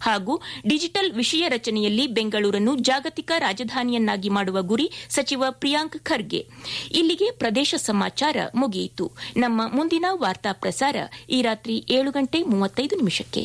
ಹಾಗೂ ಡಿಜಿಟಲ್ ವಿಷಯ ರಚನೆಯಲ್ಲಿ ಬೆಂಗಳೂರನ್ನು ಜಾಗತಿಕ ರಾಜಧಾನಿಯನ್ನಾಗಿ ಮಾಡುವ ಗುರಿ ಸಚಿವ ಪ್ರಿಯಾಂಕ್ ಖರ್ಗೆ ಇಲ್ಲಿಗೆ ಪ್ರದೇಶ ಸಮಾಚಾರ ಮುಗಿಯಿತು ನಮ್ಮ ಮುಂದಿನ ವಾರ್ತಾ ಪ್ರಸಾರ ಈ ರಾತ್ರಿ ಏಳು ಗಂಟೆ ಮೂವತ್ತೈದು ನಿಮಿಷಕ್ಕೆ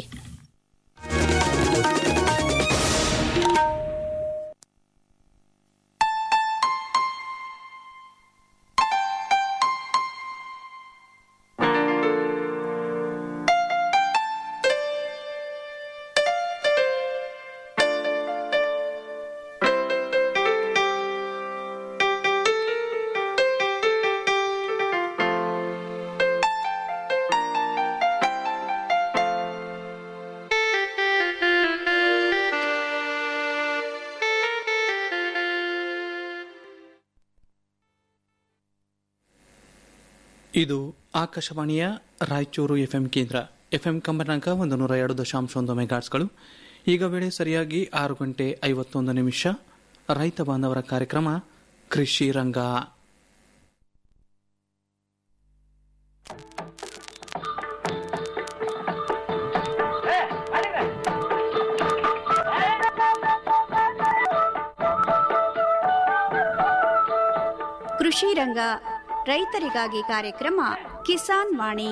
ಇದು ಆಕಾಶವಾಣಿಯ ರಾಯಚೂರು ಎಫ್ಎಂ ಕೇಂದ್ರ ಎಫ್ಎಂ ಕಂಬನಾಂಕ ಒಂದು ನೂರ ಎರಡು ದಶಾಂಶ ಒಂದು ಮೆಗಾಟ್ಸ್ಗಳು ಈಗ ವೇಳೆ ಸರಿಯಾಗಿ ಆರು ಗಂಟೆ ಐವತ್ತೊಂದು ನಿಮಿಷ ರೈತ ಬಾಂಧವರ ಕಾರ್ಯಕ್ರಮ ಕೃಷಿ ರಂಗ ಕೃಷಿ ರಂಗ ರೈತರಿಗಾಗಿ ಕಾರ್ಯಕ್ರಮ ಕಿಸಾನ್ ವಾಣಿ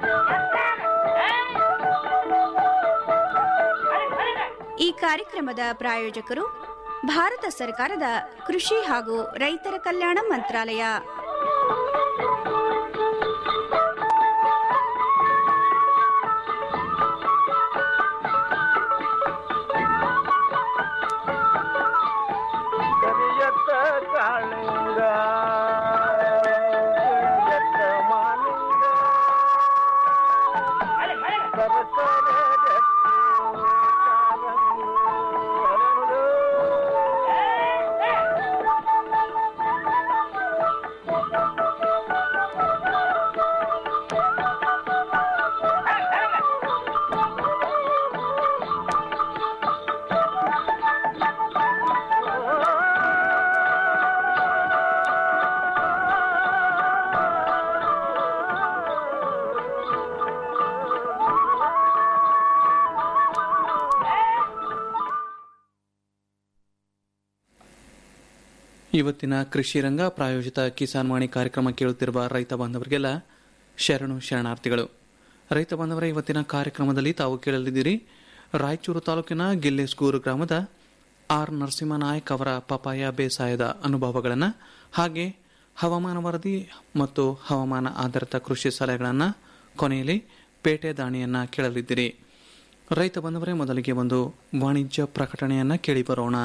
ಈ ಕಾರ್ಯಕ್ರಮದ ಪ್ರಾಯೋಜಕರು ಭಾರತ ಸರ್ಕಾರದ ಕೃಷಿ ಹಾಗೂ ರೈತರ ಕಲ್ಯಾಣ ಮಂತ್ರಾಲಯ ಕರಿಯತ್ತ ಕಾಳಿಂಗ ಕರಿಯತ್ತ ಮಾಲಿಂಗ ಸರಸರ ಗಟ್ಟಿ ಕಾರಂಗು ಹರಳು. ಇವತ್ತಿನ ಕೃಷಿ ರಂಗ ಪ್ರಾಯೋಜಿತ ಕಿಸಾನ್ ವಾಣಿ ಕಾರ್ಯಕ್ರಮ ಕೇಳುತ್ತಿರುವ ರೈತ ಬಾಂಧವರಿಗೆಲ್ಲ ಶರಣು ಶರಣಾರ್ಥಿಗಳು ರೈತ ಬಾಂಧವರ ಇವತ್ತಿನ ಕಾರ್ಯಕ್ರಮದಲ್ಲಿ ತಾವು ಕೇಳಲಿದ್ದೀರಿ ರಾಯಚೂರು ತಾಲೂಕಿನ ಗಿಲ್ಲೆಸ್ಗೂರು ಗ್ರಾಮದ ಆರ್ ನರಸಿಂಹನಾಯಕ್ ಅವರ ಪಪಾಯ ಬೇಸಾಯದ ಅನುಭವಗಳನ್ನು ಹಾಗೆ ಹವಾಮಾನ ವರದಿ ಮತ್ತು ಹವಾಮಾನ ಆಧಾರಿತ ಕೃಷಿ ಸಲಹೆಗಳನ್ನು ಕೊನೆಯಲ್ಲಿ ಪೇಟೆ ದಾಣಿಯನ್ನ ಕೇಳಲಿದ್ದೀರಿ ರೈತ ಬಾಂಧವರೇ ಮೊದಲಿಗೆ ಒಂದು ವಾಣಿಜ್ಯ ಪ್ರಕಟಣೆಯನ್ನ ಕೇಳಿ ಬರೋಣ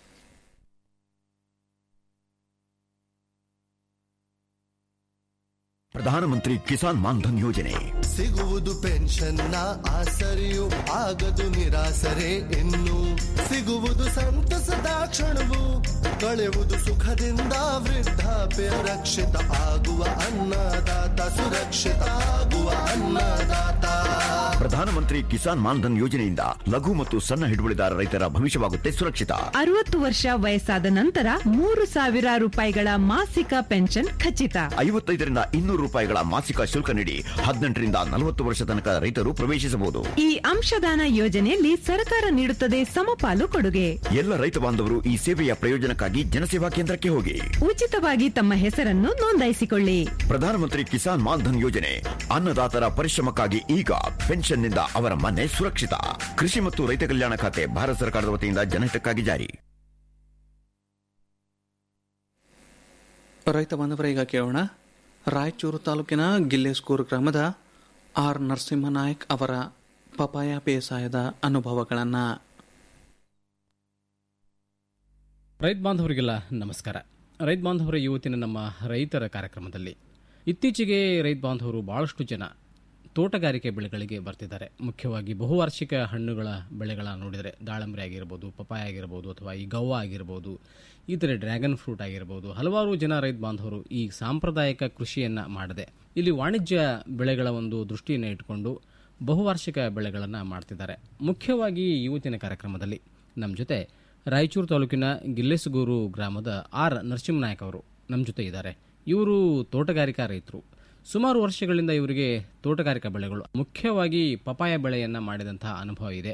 ಪ್ರಧಾನಮಂತ್ರಿ ಕಿಸಾನ್ ಮಾನ್ಧನ್ ಯೋಜನೆ ಸಿಗುವುದು ಪೆನ್ಷನ್ನ ಆಸರೆಯು ಆಗದು ನಿರಾಸರೆ ಇನ್ನು ಸಿಗುವುದು ಸಂತಸದ ಕ್ಷಣವು ಕಳೆಯುವುದು ಸುಖದಿಂದ ವೃದ್ಧಾಪ್ಯ ರಕ್ಷಿತ ಆಗುವ ಅನ್ನದಾತ ಸುರಕ್ಷಿತ ಆಗುವ ಅನ್ನದಾತ ಪ್ರಧಾನಮಂತ್ರಿ ಕಿಸಾನ್ ಮಾನ್ಧನ್ ಯೋಜನೆಯಿಂದ ಲಘು ಮತ್ತು ಸಣ್ಣ ಹಿಡುವಳಿದಾರ ರೈತರ ಭವಿಷ್ಯವಾಗುತ್ತೆ ಸುರಕ್ಷಿತ ಅರವತ್ತು ವರ್ಷ ವಯಸ್ಸಾದ ನಂತರ ಮೂರು ಸಾವಿರ ರೂಪಾಯಿಗಳ ಮಾಸಿಕ ಪೆನ್ಷನ್ ಖಚಿತ ಐವತ್ತೈದರಿಂದ ಇನ್ನೂರು ರೂಪಾಯಿಗಳ ಮಾಸಿಕ ಶುಲ್ಕ ನೀಡಿ ಹದಿನೆಂಟರಿಂದ ನಲವತ್ತು ವರ್ಷ ತನಕ ರೈತರು ಪ್ರವೇಶಿಸಬಹುದು ಈ ಅಂಶದಾನ ಯೋಜನೆಯಲ್ಲಿ ಸರ್ಕಾರ ನೀಡುತ್ತದೆ ಸಮಪಾಲು ಕೊಡುಗೆ ಎಲ್ಲ ರೈತ ಬಾಂಧವರು ಈ ಸೇವೆಯ ಪ್ರಯೋಜನಕ್ಕಾಗಿ ಜನಸೇವಾ ಕೇಂದ್ರಕ್ಕೆ ಹೋಗಿ ಉಚಿತವಾಗಿ ತಮ್ಮ ಹೆಸರನ್ನು ನೋಂದಾಯಿಸಿಕೊಳ್ಳಿ ಪ್ರಧಾನಮಂತ್ರಿ ಕಿಸಾನ್ ಮಾನ್ಧನ್ ಯೋಜನೆ ಅನ್ನದಾತರ ಪರಿಶ್ರಮಕ್ಕಾಗಿ ಈಗ ಪೆನ್ಷನ್ನಿಂದ ಅವರ ಮನೆ ಸುರಕ್ಷಿತ ಕೃಷಿ ಮತ್ತು ರೈತ ಕಲ್ಯಾಣ ಖಾತೆ ಭಾರತ ಸರ್ಕಾರದ ವತಿಯಿಂದ ಜನಹಿತಕ್ಕಾಗಿ ಜಾರಿ ರೈತ ಬಾಂಧವರ ಈಗ ಕೇಳೋಣ ರಾಯಚೂರು ತಾಲೂಕಿನ ಗಿಲ್ಲೆಸ್ಕೂರು ಗ್ರಾಮದ ಆರ್ ನರಸಿಂಹನಾಯಕ್ ಅವರ ಪಪಾಯ ಬೇಸಾಯದ ಅನುಭವಗಳನ್ನು ರೈತ ಬಾಂಧವರಿಗೆಲ್ಲ ನಮಸ್ಕಾರ ರೈತ ಬಾಂಧವರ ಇವತ್ತಿನ ನಮ್ಮ ರೈತರ ಕಾರ್ಯಕ್ರಮದಲ್ಲಿ ಇತ್ತೀಚೆಗೆ ರೈತ ಬಾಂಧವರು ಬಹಳಷ್ಟು ಜನ ತೋಟಗಾರಿಕೆ ಬೆಳೆಗಳಿಗೆ ಬರ್ತಿದ್ದಾರೆ ಮುಖ್ಯವಾಗಿ ಬಹುವಾರ್ಷಿಕ ಹಣ್ಣುಗಳ ಬೆಳೆಗಳ ನೋಡಿದರೆ ದಾಳಂಬರಿ ಆಗಿರ್ಬೋದು ಪಪಾಯ ಆಗಿರ್ಬೋದು ಅಥವಾ ಈ ಗವ್ವ ಆಗಿರ್ಬೋದು ಈ ಥರ ಡ್ರ್ಯಾಗನ್ ಫ್ರೂಟ್ ಆಗಿರ್ಬೋದು ಹಲವಾರು ಜನ ರೈತ ಬಾಂಧವರು ಈ ಸಾಂಪ್ರದಾಯಿಕ ಕೃಷಿಯನ್ನು ಮಾಡದೆ ಇಲ್ಲಿ ವಾಣಿಜ್ಯ ಬೆಳೆಗಳ ಒಂದು ದೃಷ್ಟಿಯನ್ನು ಇಟ್ಕೊಂಡು ಬಹುವಾರ್ಷಿಕ ಬೆಳೆಗಳನ್ನು ಮಾಡ್ತಿದ್ದಾರೆ ಮುಖ್ಯವಾಗಿ ಇವತ್ತಿನ ಕಾರ್ಯಕ್ರಮದಲ್ಲಿ ನಮ್ಮ ಜೊತೆ ರಾಯಚೂರು ತಾಲೂಕಿನ ಗಿಲ್ಲೆಸಗೂರು ಗ್ರಾಮದ ಆರ್ ನರಸಿಂಹನಾಯಕ್ ಅವರು ನಮ್ಮ ಜೊತೆ ಇದ್ದಾರೆ ಇವರು ತೋಟಗಾರಿಕಾ ರೈತರು ಸುಮಾರು ವರ್ಷಗಳಿಂದ ಇವರಿಗೆ ತೋಟಗಾರಿಕಾ ಬೆಳೆಗಳು ಮುಖ್ಯವಾಗಿ ಪಪಾಯ ಬೆಳೆಯನ್ನು ಮಾಡಿದಂತಹ ಅನುಭವ ಇದೆ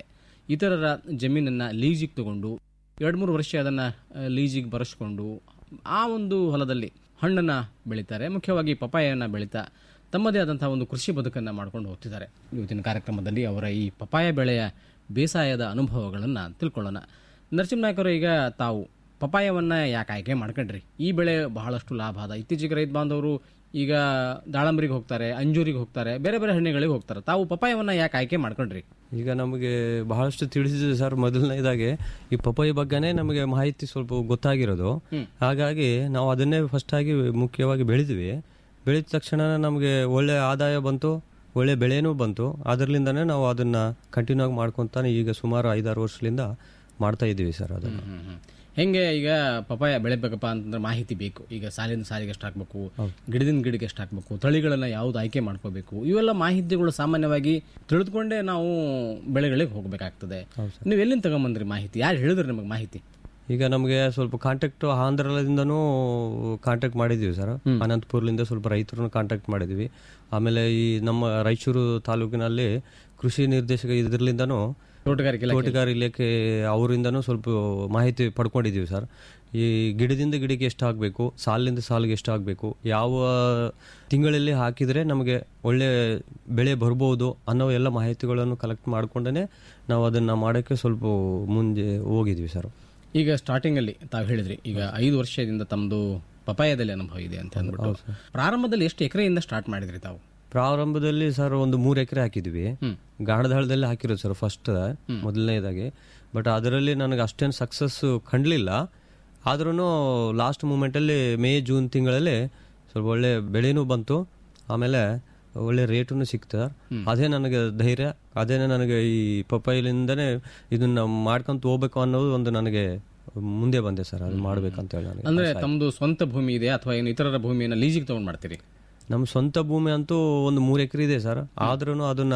ಇತರರ ಜಮೀನನ್ನು ಲೀಜಿಗೆ ತಗೊಂಡು ಎರಡು ಮೂರು ವರ್ಷ ಅದನ್ನು ಲೀಜಿಗೆ ಬರೆಸ್ಕೊಂಡು ಆ ಒಂದು ಹೊಲದಲ್ಲಿ ಹಣ್ಣನ್ನು ಬೆಳೀತಾರೆ ಮುಖ್ಯವಾಗಿ ಪಪಾಯನ್ನು ಬೆಳೀತಾ ತಮ್ಮದೇ ಆದಂತಹ ಒಂದು ಕೃಷಿ ಬದುಕನ್ನು ಮಾಡ್ಕೊಂಡು ಹೋಗ್ತಿದ್ದಾರೆ ಇವತ್ತಿನ ಕಾರ್ಯಕ್ರಮದಲ್ಲಿ ಅವರ ಈ ಪಪಾಯ ಬೆಳೆಯ ಬೇಸಾಯದ ಅನುಭವಗಳನ್ನು ತಿಳ್ಕೊಳ್ಳೋಣ ನರಸಿಂಹನಾಯಕರು ಈಗ ತಾವು ಪಪಾಯವನ್ನು ಯಾಕೆ ಆಯ್ಕೆ ಮಾಡ್ಕೊಂಡ್ರಿ ಈ ಬೆಳೆ ಬಹಳಷ್ಟು ಲಾಭ ಅದ ಇತ್ತೀಚೆಗೆ ರೈತ ಬಾಂಧವರು ಈಗ ದಾಳಂಬರಿಗೆ ಹೋಗ್ತಾರೆ ಅಂಜೂರಿಗೆ ಹೋಗ್ತಾರೆ ಬೇರೆ ಬೇರೆ ಹಣ್ಣುಗಳಿಗೆ ಹೋಗ್ತಾರೆ ತಾವು ಪಪಾಯವನ್ನು ಯಾಕೆ ಆಯ್ಕೆ ಮಾಡ್ಕೊಂಡ್ರಿ ಈಗ ನಮಗೆ ಬಹಳಷ್ಟು ತಿಳಿಸಿದೆ ಸರ್ ಮೊದಲನೇದಾಗಿ ಈ ಪಪಾಯಿ ಬಗ್ಗೆನೇ ನಮಗೆ ಮಾಹಿತಿ ಸ್ವಲ್ಪ ಗೊತ್ತಾಗಿರೋದು ಹಾಗಾಗಿ ನಾವು ಅದನ್ನೇ ಫಸ್ಟ್ ಆಗಿ ಮುಖ್ಯವಾಗಿ ಬೆಳೆದ್ವಿ ಬೆಳೆದ ತಕ್ಷಣ ನಮಗೆ ಒಳ್ಳೆ ಆದಾಯ ಬಂತು ಒಳ್ಳೆ ಬೆಳೆನೂ ಬಂತು ಅದರಲಿಂದನೇ ನಾವು ಅದನ್ನ ಕಂಟಿನ್ಯೂ ಆಗಿ ಮಾಡ್ಕೊಂತಾನೆ ಈಗ ಸುಮಾರು ಐದಾರು ವರ್ಷದಿಂದ ಮಾಡ್ತಾ ಇದ್ದೀವಿ ಸರ್ ಅದನ್ನು ಹೆಂಗೆ ಈಗ ಪಪಾಯ ಬೆಳಿಬೇಕಪ್ಪ ಅಂತಂದ್ರೆ ಮಾಹಿತಿ ಬೇಕು ಈಗ ಸಾಲಿನ ಸಾಲಿಗೆ ಎಷ್ಟು ಹಾಕ್ಬೇಕು ಗಿಡದಿಂದ ಗಿಡಕ್ಕೆ ಎಷ್ಟು ಹಾಕ್ಬೇಕು ತಳಿಗಳನ್ನ ಯಾವ್ದು ಆಯ್ಕೆ ಮಾಡ್ಕೋಬೇಕು ಇವೆಲ್ಲ ಮಾಹಿತಿಗಳು ಸಾಮಾನ್ಯವಾಗಿ ತಿಳಿದುಕೊಂಡೇ ನಾವು ಬೆಳೆಗಳಿಗೆ ಹೋಗ್ಬೇಕಾಗ್ತದೆ ನೀವು ಎಲ್ಲಿಂದ ತಗೊಂಬಂದ್ರಿ ಮಾಹಿತಿ ಯಾರು ಹೇಳಿದ್ರಿ ನಿಮಗೆ ಮಾಹಿತಿ ಈಗ ನಮಗೆ ಸ್ವಲ್ಪ ಕಾಂಟ್ಯಾಕ್ಟ್ ಆಂಧ್ರದಿಂದನೂ ಕಾಂಟ್ಯಾಕ್ಟ್ ಮಾಡಿದ್ವಿ ಸರ್ ಅನಂತಪುರದಿಂದ ಸ್ವಲ್ಪ ರೈತರನ್ನು ಕಾಂಟ್ಯಾಕ್ಟ್ ಮಾಡಿದ್ವಿ ಆಮೇಲೆ ಈ ನಮ್ಮ ರಾಯಚೂರು ತಾಲೂಕಿನಲ್ಲಿ ಕೃಷಿ ನಿರ್ದೇಶಕ ಇದರಲಿಂದನೂ ತೋಟಗಾರಿಕೆ ಇಲಾಖೆ. ತೋಟಗಾರಿಕೆ ಇಲಾಖೆ ಅವರಿಂದನೂ ಸ್ವಲ್ಪ ಮಾಹಿತಿ ಪಡ್ಕೊಂಡಿದ್ದೀವಿ ಸರ್ ಈ ಗಿಡದಿಂದ ಗಿಡಕ್ಕೆ ಎಷ್ಟು ಹಾಕಬೇಕು ಸಾಲಿನಿಂದ ಸಾಲಿಗೆ ಎಷ್ಟು ಹಾಕಬೇಕು ಯಾವ ತಿಂಗಳಲ್ಲಿ ಹಾಕಿದರೆ ನಮಗೆ ಒಳ್ಳೆ ಬೆಳೆ ಬರ್ಬೋದು ಅನ್ನೋ ಎಲ್ಲ ಮಾಹಿತಿಗಳನ್ನು ಕಲೆಕ್ಟ್ ಮಾಡ್ಕೊಂಡೇ ನಾವು ಅದನ್ನು ಮಾಡೋಕ್ಕೆ ಸ್ವಲ್ಪ ಮುಂದೆ ಹೋಗಿದ್ವಿ ಸರ್ ಈಗ ಸ್ಟಾರ್ಟಿಂಗ್ ಅಲ್ಲಿ ತಾವು ಹೇಳಿದ್ರಿ ಈಗ ಐದು ವರ್ಷದಿಂದ ತಮ್ಮದು ಪಪಾಯದಲ್ಲಿ ಅನುಭವ ಇದೆ ಅಂತ ಅಂದ್ಬಿಟ್ಟು ಪ್ರಾರಂಭದಲ್ಲಿ ಎಷ್ಟು ಎಕರೆಯಿಂದ ಸ್ಟಾರ್ಟ್ ಮಾಡಿದ್ರಿ ತಾವು ಪ್ರಾರಂಭದಲ್ಲಿ ಸರ್ ಒಂದು ಮೂರು ಎಕರೆ ಹಾಕಿದ್ವಿ ಗಾಣದಾಳದಲ್ಲಿ ಹಾಕಿರೋದು ಸರ್ ಫಸ್ಟ್ ಮೊದಲನೇದಾಗಿ ಬಟ್ ಅದರಲ್ಲಿ ನನಗೆ ಅಷ್ಟೇನು ಸಕ್ಸಸ್ ಕಂಡ್ಲಿಲ್ಲ ಆದ್ರೂ ಲಾಸ್ಟ್ ಮೂಮೆಂಟಲ್ಲಿ ಮೇ ಜೂನ್ ತಿಂಗಳಲ್ಲಿ ಸ್ವಲ್ಪ ಒಳ್ಳೆ ಬೆಳೆನೂ ಬಂತು ಆಮೇಲೆ ಒಳ್ಳೆ ರೇಟೂ ಸಿಕ್ತದೆ ಅದೇ ನನಗೆ ಧೈರ್ಯ ಅದೇ ನನಗೆ ಈ ಪಪ್ಪಾಯಿಲಿಂದನೇ ಇದನ್ನ ಮಾಡ್ಕೊಂತ ಹೋಗ್ಬೇಕು ಅನ್ನೋದು ಒಂದು ನನಗೆ ಮುಂದೆ ಬಂದೆ ಸರ್ ಅದು ಮಾಡ್ಬೇಕಂತ ಹೇಳಿ ನನಗೆ ಅಂದ್ರೆ ತಮ್ಮದು ಸ್ವಂತ ಭೂಮಿ ಇದೆ ಅಥವಾ ಏನು ಇತರರ ಭೂಮಿಯನ್ನು ಲೀಜಿಗೆ ತಗೊಂಡ್ ಮಾಡ್ತೀರಿ ನಮ್ಮ ಸ್ವಂತ ಭೂಮಿ ಅಂತೂ ಒಂದು ಮೂರು ಎಕರೆ ಇದೆ ಸರ್ ಆದ್ರೂ ಅದನ್ನ